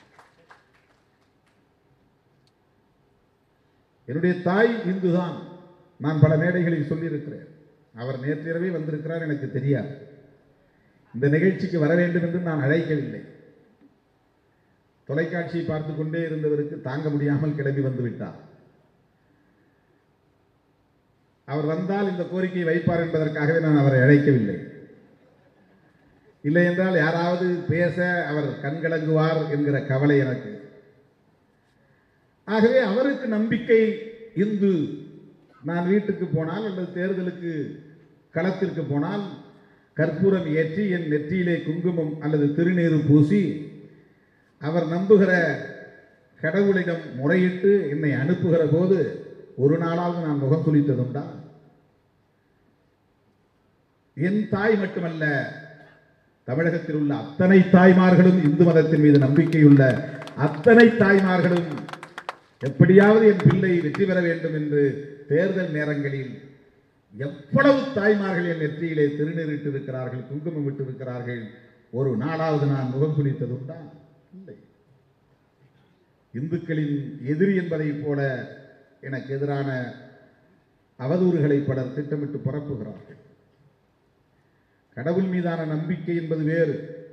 என்னுடைய தாய் இந்துதான் நான் பல மேடைகளில் சொல்லியிருக்கிறேன் அவர் நேற்றிரவே வந்திருக்கிறார் எனக்கு தெரியாது இந்த நிகழ்ச்சிக்கு வர வேண்டும் என்று நான் அழைக்கவில்லை தொலைக்காட்சியை பார்த்து கொண்டே இருந்தவருக்கு தாங்க முடியாமல் கிளம்பி வந்து விட்டார் அவர் வந்தால் இந்த கோரிக்கையை வைப்பார் என்பதற்காகவே நான் அவரை அழைக்கவில்லை இல்லை என்றால் யாராவது பேச அவர் கண்கலங்குவார் என்கிற கவலை எனக்கு ஆகவே அவருக்கு நம்பிக்கை இந்து நான் வீட்டுக்கு போனால் அல்லது தேர்தலுக்கு களத்திற்கு போனால் கற்பூரம் ஏற்றி என் நெற்றியிலே குங்குமம் அல்லது திருநீறு பூசி அவர் நம்புகிற கடவுளிடம் முறையிட்டு என்னை அனுப்புகிற போது ஒரு நாளாவது நான் முகம் சுளித்ததுண்டா என் தாய் மட்டுமல்ல தமிழகத்தில் உள்ள அத்தனை தாய்மார்களும் இந்து மதத்தின் மீது நம்பிக்கையுள்ள அத்தனை தாய்மார்களும் எப்படியாவது என் பிள்ளை வெற்றி பெற வேண்டும் என்று தேர்தல் நேரங்களில் எவ்வளவு தாய்மார்கள் என் நெற்றியிலே திருநீரிட்டு இருக்கிறார்கள் குங்குமம் விட்டு இருக்கிறார்கள் ஒரு நாளாவது நான் முகம் சுளித்ததுண்டா இல்லை இந்துக்களின் எதிரி என்பதைப் போல எனக்கு எதிரான அவதூறுகளை பலர் திட்டமிட்டு பரப்புகிறார்கள் கடவுள் மீதான நம்பிக்கை என்பது வேறு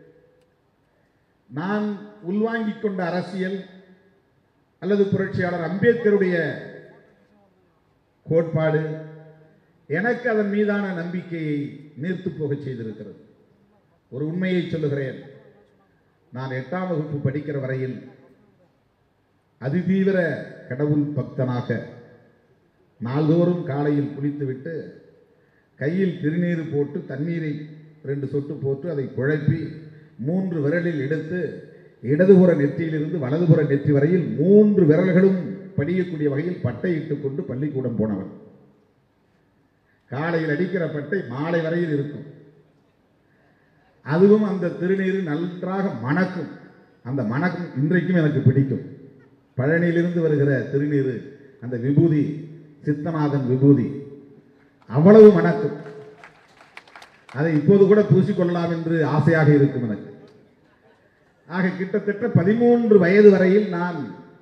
நான் உள்வாங்கிக் கொண்ட அரசியல் அல்லது புரட்சியாளர் அம்பேத்கருடைய கோட்பாடு எனக்கு அதன் மீதான நம்பிக்கையை நீர்த்து போகச் செய்திருக்கிறது ஒரு உண்மையை சொல்லுகிறேன் நான் எட்டாம் வகுப்பு படிக்கிற வரையில் அதிதீவிர கடவுள் பக்தனாக நாள்தோறும் காலையில் குளித்துவிட்டு கையில் திருநீர் போட்டு தண்ணீரை ரெண்டு சொட்டு போட்டு அதை குழப்பி மூன்று விரலில் எடுத்து இடதுபுற நெற்றியிலிருந்து வலதுபுற நெற்றி வரையில் மூன்று விரல்களும் படியக்கூடிய வகையில் பட்டையிட்டுக் கொண்டு பள்ளிக்கூடம் போனவன் காலையில் அடிக்கிற பட்டை மாலை வரையில் இருக்கும் அதுவும் அந்த திருநீர் நன்றாக மணக்கும் அந்த மணக்கும் இன்றைக்கும் எனக்கு பிடிக்கும் பழனியிலிருந்து வருகிற திருநீர் அந்த விபூதி சித்தநாதன் விபூதி அவ்வளவு மணக்கும் அதை இப்போது கூட பூசிக்கொள்ளலாம் என்று ஆசையாக இருக்கும் எனக்கு ஆக கிட்டத்தட்ட பதிமூன்று வயது வரையில் நான்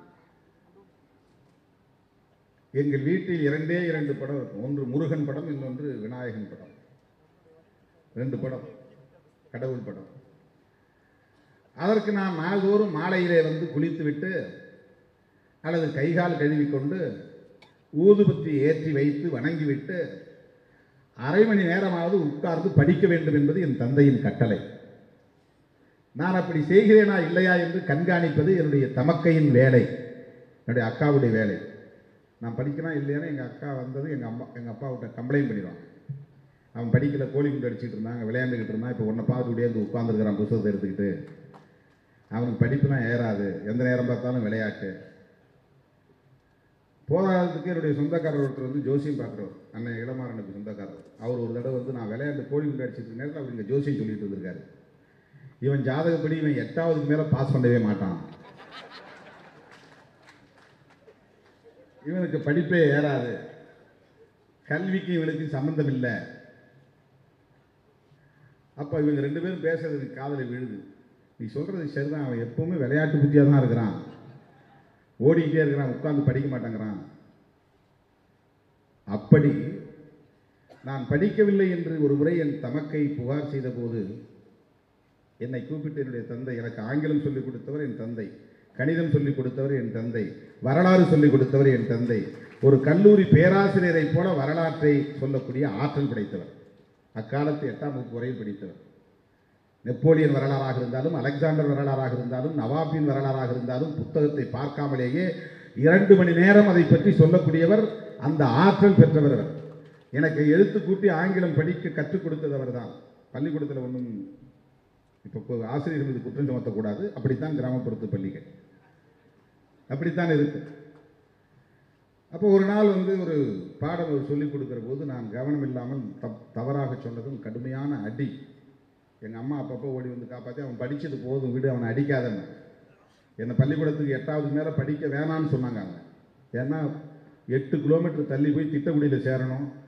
எங்கள் வீட்டில் இரண்டே இரண்டு படம் இருக்கும் ஒன்று முருகன் படம் இன்னொன்று விநாயகன் படம் ரெண்டு படம் கடவுள் படம் அதற்கு நான் நாள்தோறும் மாலையிலே வந்து குளித்துவிட்டு அல்லது கைகால் கழுவிக்கொண்டு ஊதுபத்தி ஏற்றி வைத்து வணங்கிவிட்டு அரை மணி நேரமாவது உட்கார்ந்து படிக்க வேண்டும் என்பது என் தந்தையின் கட்டளை நான் அப்படி செய்கிறேனா இல்லையா என்று கண்காணிப்பது என்னுடைய தமக்கையின் வேலை என்னுடைய அக்காவுடைய வேலை நான் படிக்கிறேன் இல்லையானா எங்கள் அக்கா வந்தது எங்கள் அம்மா எங்கள் அப்பாவிட்ட கம்ப்ளைண்ட் பண்ணிடுவான் அவன் படிக்கல கோழி குண்டு அடிச்சிட்டு இருந்தாங்க விளையாண்டுக்கிட்டு இருந்தான் இப்போ உன்னை பார்த்து உடையாது உட்காந்துருக்கிறான் புத்தகத்தை எடுத்துக்கிட்டு அவனுக்கு படிப்புலாம் ஏறாது எந்த நேரம் பார்த்தாலும் விளையாட்டு போராட்டத்துக்கு என்னுடைய சொந்தக்காரர் ஒருத்தர் வந்து ஜோசியம் பார்க்குறவர் அண்ணன் இளமாறனுக்கு சொந்தக்காரர் அவர் ஒரு தடவை வந்து நான் விளையாட்டு கோழி குண்டு அடிச்சிட்டு நேரத்தில் அவர் இங்கே ஜோசியம் சொல்லிட்டு வந்திருக்காரு இவன் ஜாதகப்படி இவன் எட்டாவதுக்கு மேலே பாஸ் பண்ணவே மாட்டான் இவனுக்கு படிப்பே ஏறாது கல்விக்கு இவனுக்கு சம்பந்தம் இல்லை அப்போ இவங்க ரெண்டு பேரும் பேசுறது எனக்கு காதில் விழுது நீ சொல்கிறது சரிதான் அவன் எப்பவுமே விளையாட்டு புத்தியாக தான் இருக்கிறான் ஓடிக்கிட்டே இருக்கிறான் உட்கார்ந்து படிக்க மாட்டேங்கிறான் அப்படி நான் படிக்கவில்லை என்று ஒரு முறை என் தமக்கை புகார் செய்தபோது என்னை கூப்பிட்டு என்னுடைய தந்தை எனக்கு ஆங்கிலம் சொல்லிக் கொடுத்தவர் என் தந்தை கணிதம் சொல்லிக் கொடுத்தவர் என் தந்தை வரலாறு சொல்லிக் கொடுத்தவர் என் தந்தை ஒரு கல்லூரி பேராசிரியரைப் போல வரலாற்றை சொல்லக்கூடிய ஆற்றல் படைத்தவர் அக்காலத்து எட்டாம் வகுப்பு வரையில் படித்தவர் நெப்போலியன் வரலாறாக இருந்தாலும் அலெக்சாண்டர் வரலாறாக இருந்தாலும் நவாபின் வரலாறாக இருந்தாலும் புத்தகத்தை பார்க்காமலேயே இரண்டு மணி நேரம் அதை பற்றி சொல்லக்கூடியவர் அந்த ஆற்றல் பெற்றவர் அவர் எனக்கு எழுத்து கூட்டி ஆங்கிலம் படிக்க கற்றுக் கொடுத்தது அவர்தான் பள்ளிக்கூடத்தில் ஒன்றும் இப்போ ஆசிரியர் மீது குற்றம் சுமத்தக்கூடாது அப்படித்தான் கிராமப்புறத்து பள்ளிகள் அப்படித்தான் இருக்கு அப்போ ஒரு நாள் வந்து ஒரு பாடம் அவர் சொல்லிக் கொடுக்கிற போது நான் கவனம் இல்லாமல் தப் தவறாக சொன்னதும் கடுமையான அடி எங்கள் அம்மா அப்பப்போ ஓடி வந்து காப்பாற்றி அவன் படித்தது போதும் விடு அவனை அடிக்காதன்னு என்னை பள்ளிக்கூடத்துக்கு எட்டாவது மேலே படிக்க வேணான்னு சொன்னாங்க அவங்க ஏன்னா எட்டு கிலோமீட்டர் தள்ளி போய் திட்டக்குடியில் சேரணும்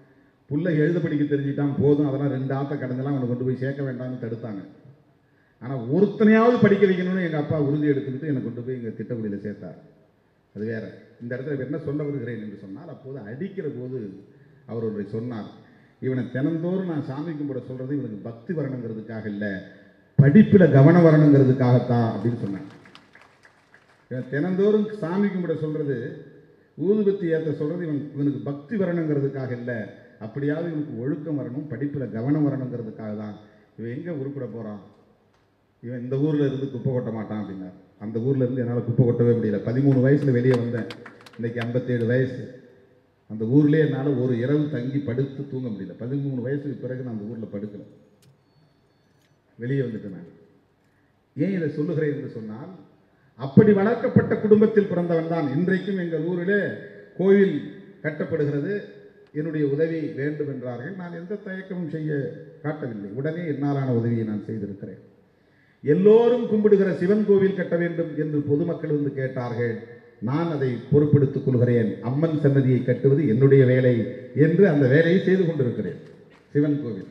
புள்ள எழுத படிக்க தெரிஞ்சிட்டான் போதும் அதெல்லாம் ரெண்டு ஆத்த கடந்தெல்லாம் அவனை கொண்டு போய் சேர்க்க வேண்டாம்னு தடுத்தாங்க ஆனால் ஒருத்தனையாவது படிக்க வைக்கணும்னு எங்கள் அப்பா உறுதி எடுத்துக்கிட்டு என்னை கொண்டு போய் எங்கள் திட்டக்குடியில் சேர்த்தார் அது வேற இந்த இடத்துல இப்ப என்ன சொல்ல வருகிறேன் என்று சொன்னால் அப்போது அடிக்கிற போது அவர் ஒன்றை சொன்னார் இவனை தினந்தோறும் நான் சாமி கும்பிட சொல்றது இவனுக்கு பக்தி வரணுங்கிறதுக்காக இல்லை படிப்பில் கவனம் வரணுங்கிறதுக்காகத்தான் அப்படின்னு சொன்னாங்க இவன் தினந்தோறும் சாமி கும்பிட சொல்றது ஊதுபத்தி ஏற்ற சொல்றது இவன் இவனுக்கு பக்தி வரணுங்கிறதுக்காக இல்லை அப்படியாவது இவனுக்கு ஒழுக்கம் வரணும் படிப்பில் கவனம் வரணுங்கிறதுக்காக தான் இவன் எங்கே உருப்பிட போகிறான் இவன் இந்த ஊரில் இருந்து குப்பை கொட்ட மாட்டான் அப்படின்னார் அந்த ஊரில் இருந்து என்னால் குப்பை கொட்டவே முடியல பதிமூணு வயசில் வெளியே வந்தேன் இன்னைக்கு ஐம்பத்தேழு வயசு அந்த ஊர்லேயே என்னால் ஒரு இரவு தங்கி படுத்து தூங்க முடியல பதிமூணு வயசுக்கு பிறகு நான் அந்த ஊரில் படுக்கல வெளியே வந்துட்டேன் நான் ஏன் இதை சொல்லுகிறேன் என்று சொன்னால் அப்படி வளர்க்கப்பட்ட குடும்பத்தில் பிறந்தவன் தான் இன்றைக்கும் எங்கள் ஊரிலே கோயில் கட்டப்படுகிறது என்னுடைய உதவி வேண்டும் என்றார்கள் நான் எந்த தயக்கமும் செய்ய காட்டவில்லை உடனே என்னாலான உதவியை நான் செய்திருக்கிறேன் எல்லோரும் கும்பிடுகிற சிவன் கோவில் கட்ட வேண்டும் என்று பொதுமக்கள் வந்து கேட்டார்கள் நான் அதை பொறுப்பெடுத்துக் கொள்கிறேன் அம்மன் சன்னதியை கட்டுவது என்னுடைய வேலை என்று அந்த வேலையை செய்து கொண்டிருக்கிறேன் சிவன் கோவில்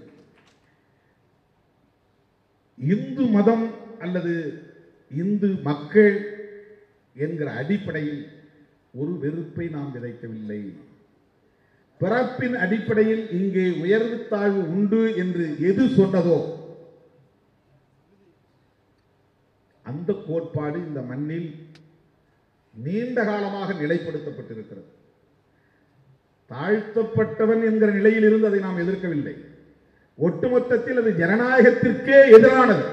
இந்து மதம் அல்லது இந்து மக்கள் என்கிற அடிப்படையில் ஒரு வெறுப்பை நாம் விதைக்கவில்லை பிறப்பின் அடிப்படையில் இங்கே உயர்வு தாழ்வு உண்டு என்று எது சொன்னதோ அந்த கோட்பாடு இந்த மண்ணில் நீண்ட காலமாக நிலைப்படுத்தப்பட்டிருக்கிறது தாழ்த்தப்பட்டவன் என்கிற நிலையில் இருந்து அதை நாம் எதிர்க்கவில்லை ஒட்டுமொத்தத்தில் அது ஜனநாயகத்திற்கே எதிரானது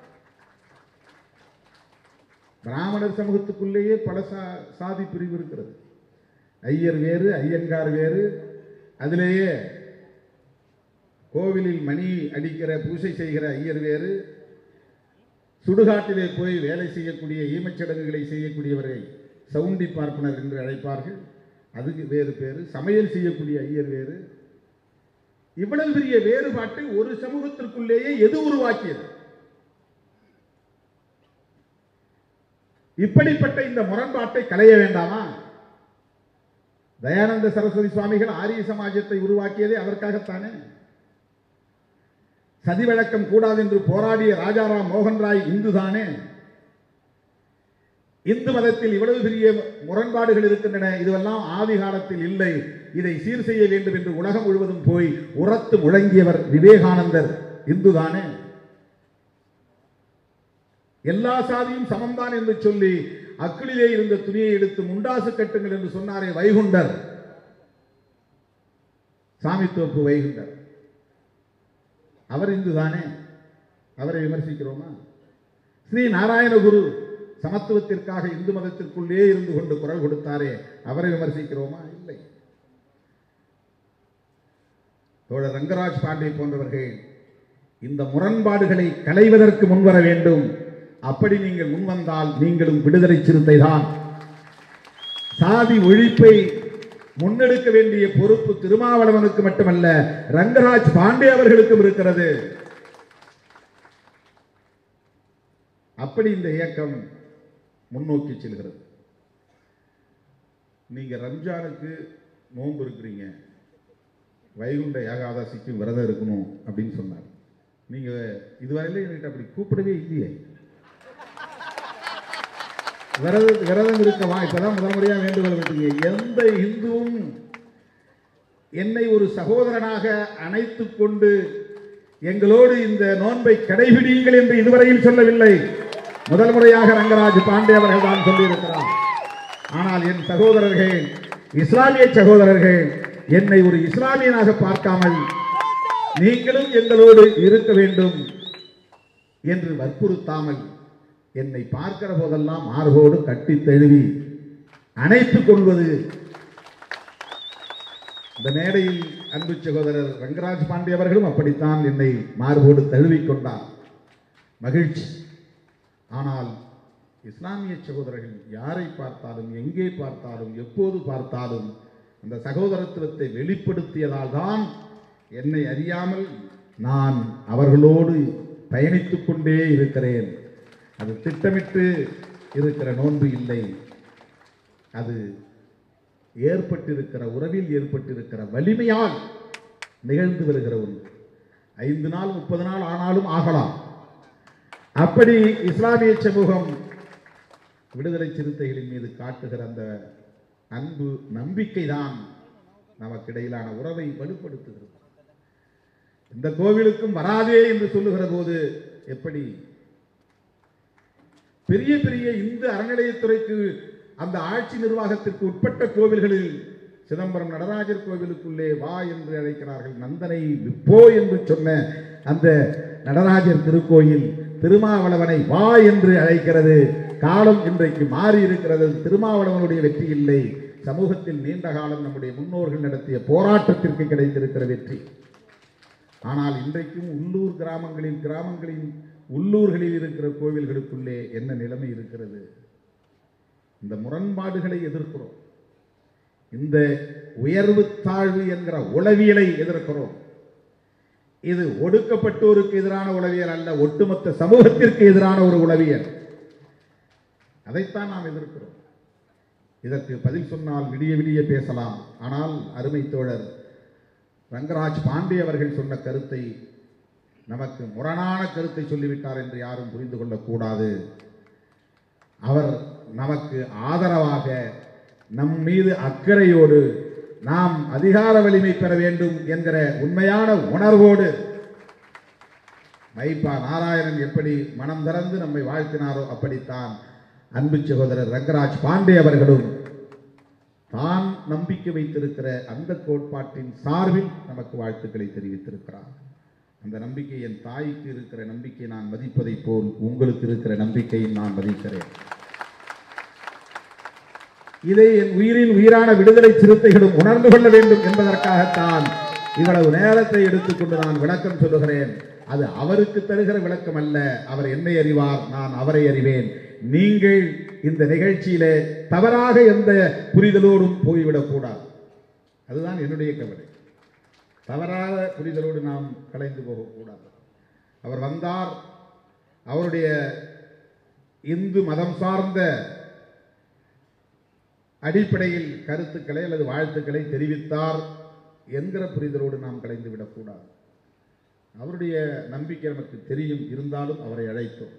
பிராமணர் சமூகத்துக்குள்ளேயே பல சா சாதி பிரிவு இருக்கிறது ஐயர் வேறு ஐயங்கார் வேறு அதிலேயே கோவிலில் மணி அடிக்கிற பூசை செய்கிற ஐயர் வேறு சுடுகாட்டிலே போய் வேலை செய்யக்கூடிய ஈமச்சடங்குகளை செய்யக்கூடியவரை சவுண்டி பார்ப்பனர் என்று அழைப்பார்கள் அதுக்கு வேறு பேரு சமையல் செய்யக்கூடிய ஐயர் வேறு இவ்வளவு பெரிய வேறுபாட்டை ஒரு சமூகத்திற்குள்ளேயே எது உருவாக்கியது இப்படிப்பட்ட இந்த முரண்பாட்டை களைய வேண்டாமா தயானந்த சரஸ்வதி சுவாமிகள் ஆரிய சமாஜத்தை உருவாக்கியதே அதற்காகத்தானே சதி வழக்கம் கூடாது என்று போராடிய ராஜாராம் மோகன் ராய் இந்து தானே இந்து மதத்தில் இவ்வளவு பெரிய முரண்பாடுகள் இருக்கின்றன இதுவெல்லாம் ஆதி காலத்தில் இல்லை இதை சீர் செய்ய வேண்டும் என்று உலகம் முழுவதும் போய் உரத்து முழங்கியவர் விவேகானந்தர் இந்து தானே எல்லா சாதியும் சமம்தான் என்று சொல்லி அக்கிளிலே இருந்த துணியை எடுத்து முண்டாசு கட்டுங்கள் என்று சொன்னாரே வைகுண்டர் சாமித்தோப்பு வைகுண்டர் அவர் இந்து தானே அவரை விமர்சிக்கிறோமா ஸ்ரீ நாராயணகுரு சமத்துவத்திற்காக இந்து மதத்திற்குள்ளே இருந்து கொண்டு குரல் கொடுத்தாரே அவரை விமர்சிக்கிறோமா இல்லை தோழர் ரங்கராஜ் பாண்டே போன்றவர்கள் இந்த முரண்பாடுகளை களைவதற்கு முன்வர வேண்டும் அப்படி நீங்கள் முன்வந்தால் நீங்களும் விடுதலை சிறுத்தை தான் சாதி ஒழிப்பை முன்னெடுக்க வேண்டிய பொறுப்பு திருமாவளவனுக்கு மட்டுமல்ல ரங்கராஜ் பாண்டே அவர்களுக்கும் இருக்கிறது அப்படி இந்த இயக்கம் முன்னோக்கி செல்கிறது நீங்க ரம்ஜானுக்கு நோன்பு இருக்கிறீங்க வைகுண்ட ஏகாதசிக்கு விரதம் இருக்கணும் அப்படின்னு சொன்னார் நீங்க இதுவரையில என்கிட்ட அப்படி கூப்பிடவே இல்லையே விரதம் விரதம் இருக்கவா இப்பதான் முதல் முறையா வேண்டுகோள் விட்டீங்க எந்த இந்துவும் என்னை ஒரு சகோதரனாக அணைத்துக் கொண்டு எங்களோடு இந்த நோன்பை கடைபிடியுங்கள் என்று இதுவரையில் சொல்லவில்லை முதல் முறையாக ரங்கராஜ் பாண்டே அவர்கள் தான் சொல்லியிருக்கிறார் ஆனால் என் சகோதரர்கள் இஸ்லாமிய சகோதரர்கள் என்னை ஒரு இஸ்லாமியனாக பார்க்காமல் நீங்களும் எங்களோடு இருக்க வேண்டும் என்று வற்புறுத்தாமல் என்னை பார்க்கிற போதெல்லாம் மார்போடு கட்டி தழுவி அணைத்துக் கொள்வது இந்த மேடையில் அன்பு சகோதரர் ரங்கராஜ் பாண்டே அவர்களும் அப்படித்தான் என்னை மார்போடு தழுவிக் கொண்டார் மகிழ்ச்சி ஆனால் இஸ்லாமிய சகோதரர்கள் யாரை பார்த்தாலும் எங்கே பார்த்தாலும் எப்போது பார்த்தாலும் அந்த சகோதரத்துவத்தை வெளிப்படுத்தியதால் தான் என்னை அறியாமல் நான் அவர்களோடு பயணித்துக் கொண்டே இருக்கிறேன் அது திட்டமிட்டு இருக்கிற நோன்பு இல்லை அது ஏற்பட்டிருக்கிற உறவில் ஏற்பட்டிருக்கிற வலிமையால் நிகழ்ந்து வருகிற ஒன்று ஐந்து நாள் முப்பது நாள் ஆனாலும் ஆகலாம் அப்படி இஸ்லாமிய சமூகம் விடுதலை சிறுத்தைகளின் மீது காட்டுகிற அந்த அன்பு நம்பிக்கை தான் நமக்கு இடையிலான உறவை வலுப்படுத்துகிறது இந்த கோவிலுக்கும் வராதே என்று சொல்லுகிற போது எப்படி பெரிய பெரிய இந்து அறநிலையத்துறைக்கு அந்த ஆட்சி நிர்வாகத்திற்கு உட்பட்ட கோவில்களில் சிதம்பரம் நடராஜர் கோவிலுக்குள்ளே வா என்று அழைக்கிறார்கள் நந்தனை போ என்று சொன்ன அந்த நடராஜர் திருக்கோயில் திருமாவளவனை வா என்று அழைக்கிறது காலம் இன்றைக்கு மாறி இருக்கிறது திருமாவளவனுடைய வெற்றி இல்லை சமூகத்தில் நீண்ட காலம் நம்முடைய முன்னோர்கள் நடத்திய போராட்டத்திற்கு கிடைத்திருக்கிற வெற்றி ஆனால் இன்றைக்கும் உள்ளூர் கிராமங்களில் கிராமங்களின் உள்ளூர்களில் இருக்கிற கோவில்களுக்குள்ளே என்ன நிலைமை இருக்கிறது இந்த முரண்பாடுகளை எதிர்க்கிறோம் இந்த உயர்வு தாழ்வு என்கிற உளவியலை எதிர்க்கிறோம் இது ஒடுக்கப்பட்டோருக்கு எதிரான உளவியல் அல்ல ஒட்டுமொத்த சமூகத்திற்கு எதிரான ஒரு உளவியல் அதைத்தான் நாம் எதிர்க்கிறோம் இதற்கு பதில் சொன்னால் விடிய விடிய பேசலாம் ஆனால் அருமை தோழர் ரங்கராஜ் பாண்டே அவர்கள் சொன்ன கருத்தை நமக்கு முரணான கருத்தை சொல்லிவிட்டார் என்று யாரும் புரிந்து கொள்ளக்கூடாது அவர் நமக்கு ஆதரவாக நம் மீது அக்கறையோடு நாம் அதிகார வலிமை பெற வேண்டும் என்கிற உண்மையான உணர்வோடு மைப்பா நாராயணன் எப்படி மனம் திறந்து நம்மை வாழ்த்தினாரோ அப்படித்தான் அன்பு சகோதரர் ரங்கராஜ் பாண்டே அவர்களும் தான் நம்பிக்கை வைத்திருக்கிற அந்த கோட்பாட்டின் சார்பில் நமக்கு வாழ்த்துக்களை தெரிவித்திருக்கிறார் அந்த நம்பிக்கை என் தாய்க்கு இருக்கிற நம்பிக்கை நான் மதிப்பதைப் போல் உங்களுக்கு இருக்கிற நம்பிக்கையை நான் மதிக்கிறேன் இதை என் உயிரின் உயிரான விடுதலை சிறுத்தைகளும் உணர்ந்து கொள்ள வேண்டும் என்பதற்காகத்தான் இவ்வளவு நேரத்தை எடுத்துக்கொண்டு நான் விளக்கம் சொல்லுகிறேன் அது அவருக்கு தருகிற விளக்கம் அல்ல அவர் என்னை அறிவார் நான் அவரை அறிவேன் நீங்கள் இந்த நிகழ்ச்சியிலே தவறாக எந்த புரிதலோடும் போய்விடக் கூடாது அதுதான் என்னுடைய கவலை தவறான புரிதலோடு நாம் கலைந்து போகக்கூடாது அவர் வந்தார் அவருடைய இந்து மதம் சார்ந்த அடிப்படையில் கருத்துக்களை அல்லது வாழ்த்துக்களை தெரிவித்தார் என்கிற புரிதலோடு நாம் கலைந்து விடக்கூடாது அவருடைய நம்பிக்கை நமக்கு தெரியும் இருந்தாலும் அவரை அழைத்தோம்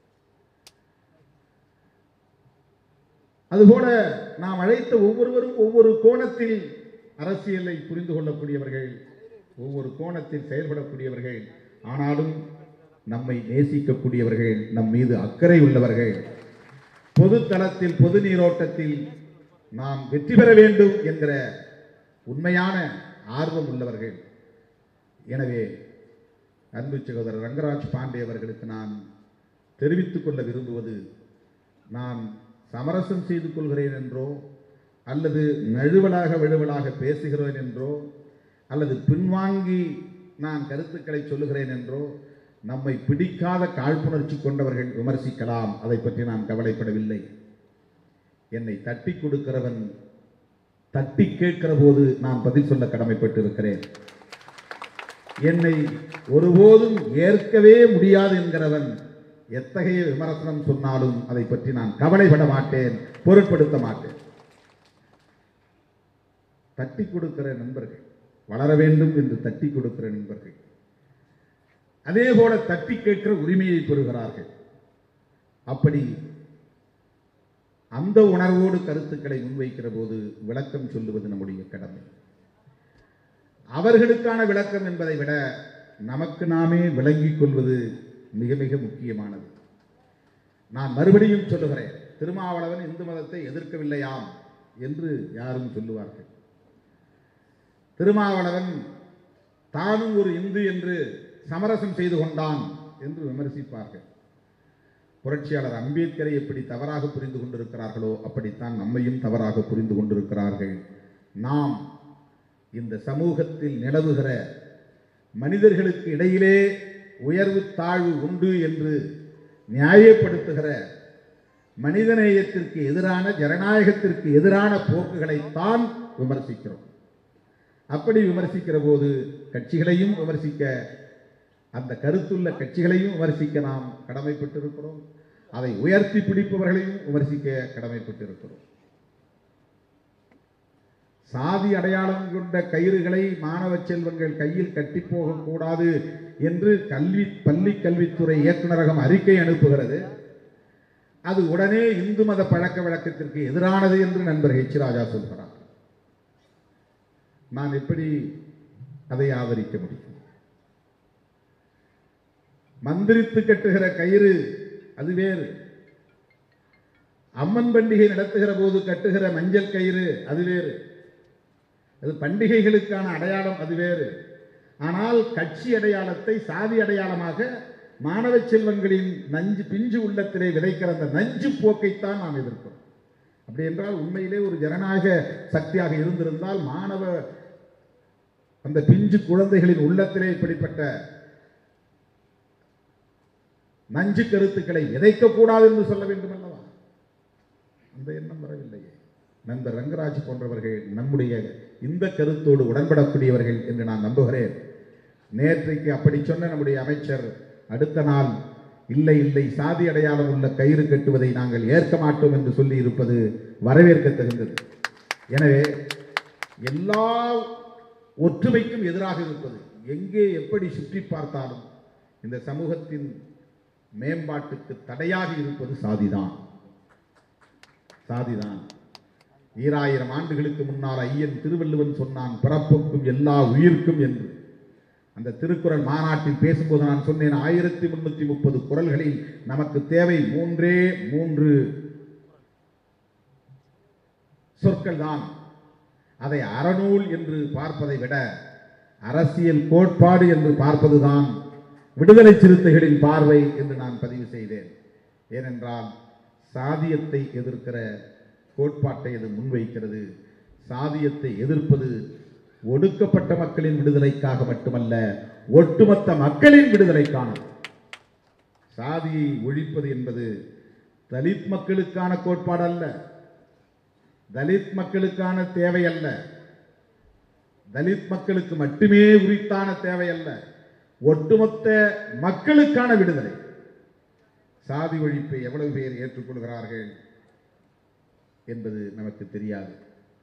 அதுபோல நாம் அழைத்த ஒவ்வொருவரும் ஒவ்வொரு கோணத்தில் அரசியலை புரிந்து கொள்ளக்கூடியவர்கள் ஒவ்வொரு கோணத்தில் செயல்படக்கூடியவர்கள் ஆனாலும் நம்மை நேசிக்கக்கூடியவர்கள் நம் மீது அக்கறை உள்ளவர்கள் பொது தளத்தில் பொது நீரோட்டத்தில் நாம் வெற்றி பெற வேண்டும் என்கிற உண்மையான ஆர்வம் உள்ளவர்கள் எனவே அன்பு சகோதரர் ரங்கராஜ் பாண்டே அவர்களுக்கு நான் தெரிவித்துக் கொள்ள விரும்புவது நான் சமரசம் செய்து கொள்கிறேன் என்றோ அல்லது நழுவலாக விழுவலாக பேசுகிறேன் என்றோ அல்லது பின்வாங்கி நான் கருத்துக்களை சொல்லுகிறேன் என்றோ நம்மை பிடிக்காத காழ்ப்புணர்ச்சி கொண்டவர்கள் விமர்சிக்கலாம் அதை பற்றி நான் கவலைப்படவில்லை என்னை தட்டி கொடுக்கிறவன் தட்டி கேட்கிற போது நான் பதில் சொல்ல கடமைப்பட்டிருக்கிறேன் என்னை ஒருபோதும் ஏற்கவே முடியாது என்கிறவன் எத்தகைய விமர்சனம் சொன்னாலும் அதை பற்றி நான் கவலைப்பட மாட்டேன் பொருட்படுத்த மாட்டேன் தட்டி கொடுக்கிற நண்பர்கள் வளர வேண்டும் என்று தட்டி கொடுக்கிற நண்பர்கள் அதே போல தட்டி கேட்கிற உரிமையை பெறுகிறார்கள் அப்படி அந்த உணர்வோடு கருத்துக்களை முன்வைக்கிற போது விளக்கம் சொல்லுவது நம்முடைய கடமை அவர்களுக்கான விளக்கம் என்பதை விட நமக்கு நாமே விளங்கிக் கொள்வது மிக மிக முக்கியமானது நான் மறுபடியும் சொல்லுகிறேன் திருமாவளவன் இந்து மதத்தை எதிர்க்கவில்லையாம் என்று யாரும் சொல்லுவார்கள் திருமாவளவன் தானும் ஒரு இந்து என்று சமரசம் செய்து கொண்டான் என்று விமர்சிப்பார்கள் புரட்சியாளர் அம்பேத்கரை எப்படி தவறாக புரிந்து கொண்டிருக்கிறார்களோ அப்படித்தான் நம்மையும் தவறாக புரிந்து கொண்டிருக்கிறார்கள் நாம் இந்த சமூகத்தில் நிலவுகிற மனிதர்களுக்கு இடையிலே உயர்வு தாழ்வு உண்டு என்று நியாயப்படுத்துகிற மனிதநேயத்திற்கு எதிரான ஜனநாயகத்திற்கு எதிரான போக்குகளைத்தான் விமர்சிக்கிறோம் அப்படி விமர்சிக்கிற போது கட்சிகளையும் விமர்சிக்க அந்த கருத்துள்ள கட்சிகளையும் விமர்சிக்க நாம் கடமைப்பட்டிருக்கிறோம் அதை உயர்த்தி பிடிப்பவர்களையும் விமர்சிக்க கடமைப்பட்டிருக்கிறோம் சாதி அடையாளம் கொண்ட கயிறுகளை மாணவ செல்வங்கள் கையில் கட்டி போகக்கூடாது என்று கல்வி பள்ளி கல்வித்துறை இயக்குநரகம் அறிக்கை அனுப்புகிறது அது உடனே இந்து மத பழக்க வழக்கத்திற்கு எதிரானது என்று நண்பர் ஹெச் ராஜா சொல்கிறார் நான் எப்படி அதை ஆதரிக்க முடியும் மந்திரித்து கட்டுகிற கயிறு அது வேறு அம்மன் பண்டிகை நடத்துகிற போது கட்டுகிற மஞ்சள் கயிறு அது வேறு அது பண்டிகைகளுக்கான அடையாளம் அது வேறு ஆனால் கட்சி அடையாளத்தை சாதி அடையாளமாக மாணவ செல்வங்களின் நஞ்சு பிஞ்சு உள்ளத்திலே விதைக்கிற அந்த நஞ்சு போக்கைத்தான் நாம் எதிர்க்கிறோம் அப்படி என்றால் உண்மையிலே ஒரு ஜனநாயக சக்தியாக இருந்திருந்தால் மாணவ அந்த பிஞ்சு குழந்தைகளின் உள்ளத்திலே இப்படிப்பட்ட நஞ்சு கருத்துக்களை விதைக்கக்கூடாது என்று சொல்ல வேண்டும் அல்லவா அந்த எண்ணம் வரவில்லையே நண்பர் ரங்கராஜ் போன்றவர்கள் நம்முடைய இந்த கருத்தோடு உடன்படக்கூடியவர்கள் என்று நான் நம்புகிறேன் நேற்றைக்கு அப்படி சொன்ன நம்முடைய அமைச்சர் அடுத்த நாள் இல்லை இல்லை சாதி அடையாளம் உள்ள கயிறு கட்டுவதை நாங்கள் ஏற்க மாட்டோம் என்று சொல்லி இருப்பது வரவேற்க தகுந்தது எனவே எல்லா ஒற்றுமைக்கும் எதிராக இருப்பது எங்கே எப்படி சுற்றி பார்த்தாலும் இந்த சமூகத்தின் மேம்பாட்டுக்கு தடையாக இருப்பது சாதிதான் சாதிதான் ஈராயிரம் ஆண்டுகளுக்கு முன்னால் ஐயன் திருவள்ளுவன் சொன்னான் பிறப்புக்கும் எல்லா உயிர்க்கும் என்று அந்த திருக்குறள் மாநாட்டில் பேசும்போது நான் சொன்னேன் ஆயிரத்தி முன்னூத்தி முப்பது குரல்களில் நமக்கு தேவை மூன்றே மூன்று சொற்கள் தான் அதை அறநூல் என்று பார்ப்பதை விட அரசியல் கோட்பாடு என்று பார்ப்பதுதான் விடுதலை சிறுத்தைகளின் பார்வை என்று நான் பதிவு செய்தேன் ஏனென்றால் சாதியத்தை எதிர்க்கிற கோட்பாட்டை அது முன்வைக்கிறது சாதியத்தை எதிர்ப்பது ஒடுக்கப்பட்ட மக்களின் விடுதலைக்காக மட்டுமல்ல ஒட்டுமொத்த மக்களின் விடுதலைக்கான சாதியை ஒழிப்பது என்பது தலித் மக்களுக்கான கோட்பாடு அல்ல தலித் மக்களுக்கான தேவை அல்ல தலித் மக்களுக்கு மட்டுமே உரித்தான தேவை அல்ல ஒட்டுமொத்த மக்களுக்கான விடுதலை சாதி ஒழிப்பை எவ்வளவு பேர் ஏற்றுக்கொள்கிறார்கள் என்பது நமக்கு தெரியாது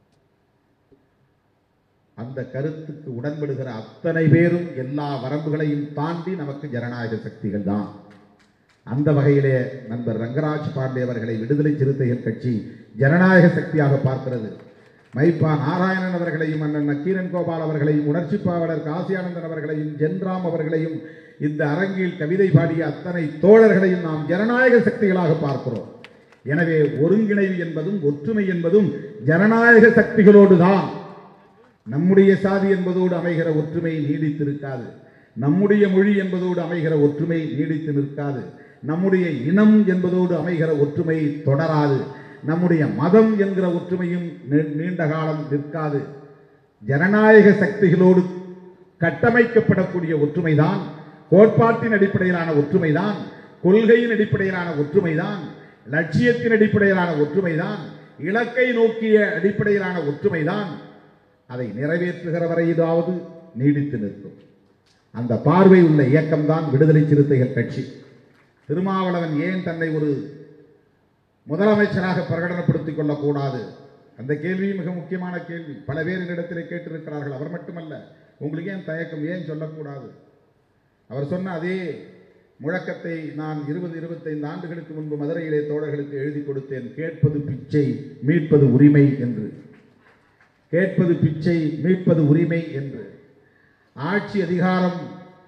அந்த கருத்துக்கு உடன்படுகிற அத்தனை பேரும் எல்லா வரம்புகளையும் தாண்டி நமக்கு ஜனநாயக சக்திகள் தான் அந்த வகையிலே நண்பர் ரங்கராஜ் பாண்டே அவர்களை விடுதலை சிறுத்தைகள் கட்சி ஜனநாயக சக்தியாக பார்க்கிறது மைப்பா நாராயணன் அவர்களையும் அண்ணன் நக்கீரன் கோபால் அவர்களையும் உணர்ச்சி பாவலர் காசியானந்தன் அவர்களையும் ஜென்ராம் அவர்களையும் இந்த அரங்கில் கவிதை பாடிய அத்தனை தோழர்களையும் நாம் ஜனநாயக சக்திகளாக பார்க்கிறோம் எனவே ஒருங்கிணைவு என்பதும் ஒற்றுமை என்பதும் ஜனநாயக சக்திகளோடு தான் நம்முடைய சாதி என்பதோடு அமைகிற ஒற்றுமை நீடித்திருக்காது நம்முடைய மொழி என்பதோடு அமைகிற ஒற்றுமை நீடித்து நிற்காது நம்முடைய இனம் என்பதோடு அமைகிற ஒற்றுமை தொடராது நம்முடைய மதம் என்கிற ஒற்றுமையும் நீ- நீண்ட காலம் நிற்காது ஜனநாயக சக்திகளோடு கட்டமைக்கப்படக்கூடிய ஒற்றுமைதான் கோட்பாட்டின் அடிப்படையிலான ஒற்றுமைதான் கொள்கையின் அடிப்படையிலான ஒற்றுமைதான் லட்சியத்தின் அடிப்படையிலான ஒற்றுமைதான் இலக்கை நோக்கிய அடிப்படையிலான ஒற்றுமைதான் அதை நிறைவேற்றுகிற வரையிலாவது நீடித்து நிற்கும் அந்த பார்வை உள்ள இயக்கம்தான் விடுதலை சிறுத்தைகள் கட்சி திருமாவளவன் ஏன் தன்னை ஒரு முதலமைச்சராக பிரகடனப்படுத்திக் கொள்ளக்கூடாது அந்த கேள்வியும் மிக முக்கியமான கேள்வி பல பேர் என்னிடத்திலே கேட்டிருக்கிறார்கள் அவர் மட்டுமல்ல உங்களுக்கு ஏன் தயக்கம் ஏன் சொல்லக்கூடாது அவர் சொன்ன அதே முழக்கத்தை நான் இருபது இருபத்தைந்து ஆண்டுகளுக்கு முன்பு மதுரையிலே தோழர்களுக்கு எழுதி கொடுத்தேன் கேட்பது பிச்சை மீட்பது உரிமை என்று கேட்பது பிச்சை மீட்பது உரிமை என்று ஆட்சி அதிகாரம்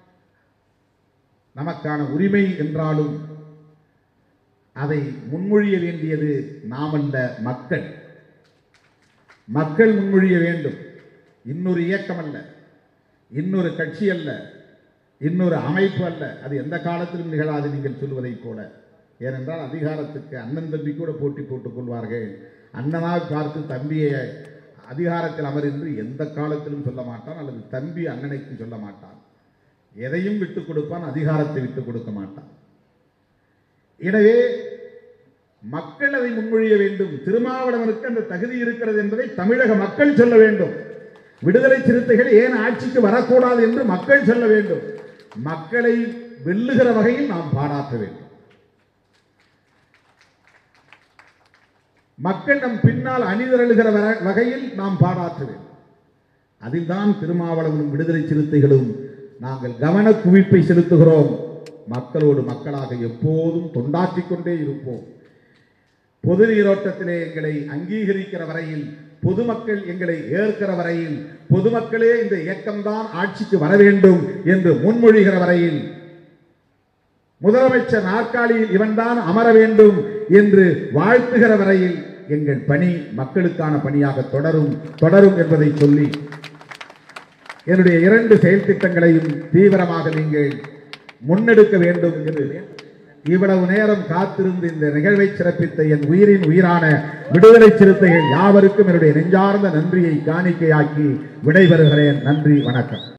நமக்கான உரிமை என்றாலும் அதை முன்மொழிய வேண்டியது நாமல்ல மக்கள் மக்கள் முன்மொழிய வேண்டும் இன்னொரு இயக்கம் அல்ல இன்னொரு கட்சி அல்ல இன்னொரு அமைப்பு அல்ல அது எந்த காலத்திலும் நிகழாது நீங்கள் சொல்வதைப் போல ஏனென்றால் அதிகாரத்துக்கு அண்ணன் தம்பி கூட போட்டி போட்டுக் கொள்வார்கள் அண்ணனாக பார்த்து தம்பியை அதிகாரத்தில் அமர் என்று எந்த காலத்திலும் சொல்ல மாட்டான் அல்லது தம்பி அண்ணனுக்கு சொல்ல மாட்டான் எதையும் விட்டுக் கொடுப்பான் அதிகாரத்தை விட்டுக் கொடுக்க மாட்டான் எனவே மக்கள் அதை முன்மொழிய வேண்டும் திருமாவளவனுக்கு அந்த தகுதி இருக்கிறது என்பதை தமிழக மக்கள் சொல்ல வேண்டும் விடுதலை சிறுத்தைகள் ஏன் ஆட்சிக்கு வரக்கூடாது என்று மக்கள் சொல்ல வேண்டும் மக்களை வெல்லுகிற வகையில் நாம் பாராட்ட வேண்டும் மக்கள் நம் பின்னால் அணிதிரளுகிற வர- வகையில் நாம் பாடாற்ற வேண்டும் அதில்தான் திருமாவளவனும் விடுதலை சிறுத்தைகளும் நாங்கள் கவன குவிப்பை செலுத்துகிறோம் மக்களோடு மக்களாக எப்போதும் தொண்டாற்றிக் கொண்டே இருப்போம் பொது நீரோட்டத்திலே எங்களை அங்கீகரிக்கிற வரையில் பொதுமக்கள் எங்களை ஏற்கிற வரையில் பொதுமக்களே இந்த இயக்கம்தான் ஆட்சிக்கு வர வேண்டும் என்று முன்மொழிகிற வரையில் முதலமைச்சர் நாற்காலியில் இவன்தான் அமர வேண்டும் என்று வாழ்த்துகிற வரையில் எங்கள் பணி மக்களுக்கான பணியாக தொடரும் தொடரும் என்பதை சொல்லி என்னுடைய இரண்டு செயல் திட்டங்களையும் தீவிரமாக நீங்கள் முன்னெடுக்க வேண்டும் என்று இவ்வளவு நேரம் காத்திருந்து இந்த நிகழ்வை சிறப்பித்த என் உயிரின் உயிரான விடுதலை சிறுத்தைகள் யாவருக்கும் என்னுடைய நெஞ்சார்ந்த நன்றியை காணிக்கையாக்கி விடைபெறுகிறேன் நன்றி வணக்கம்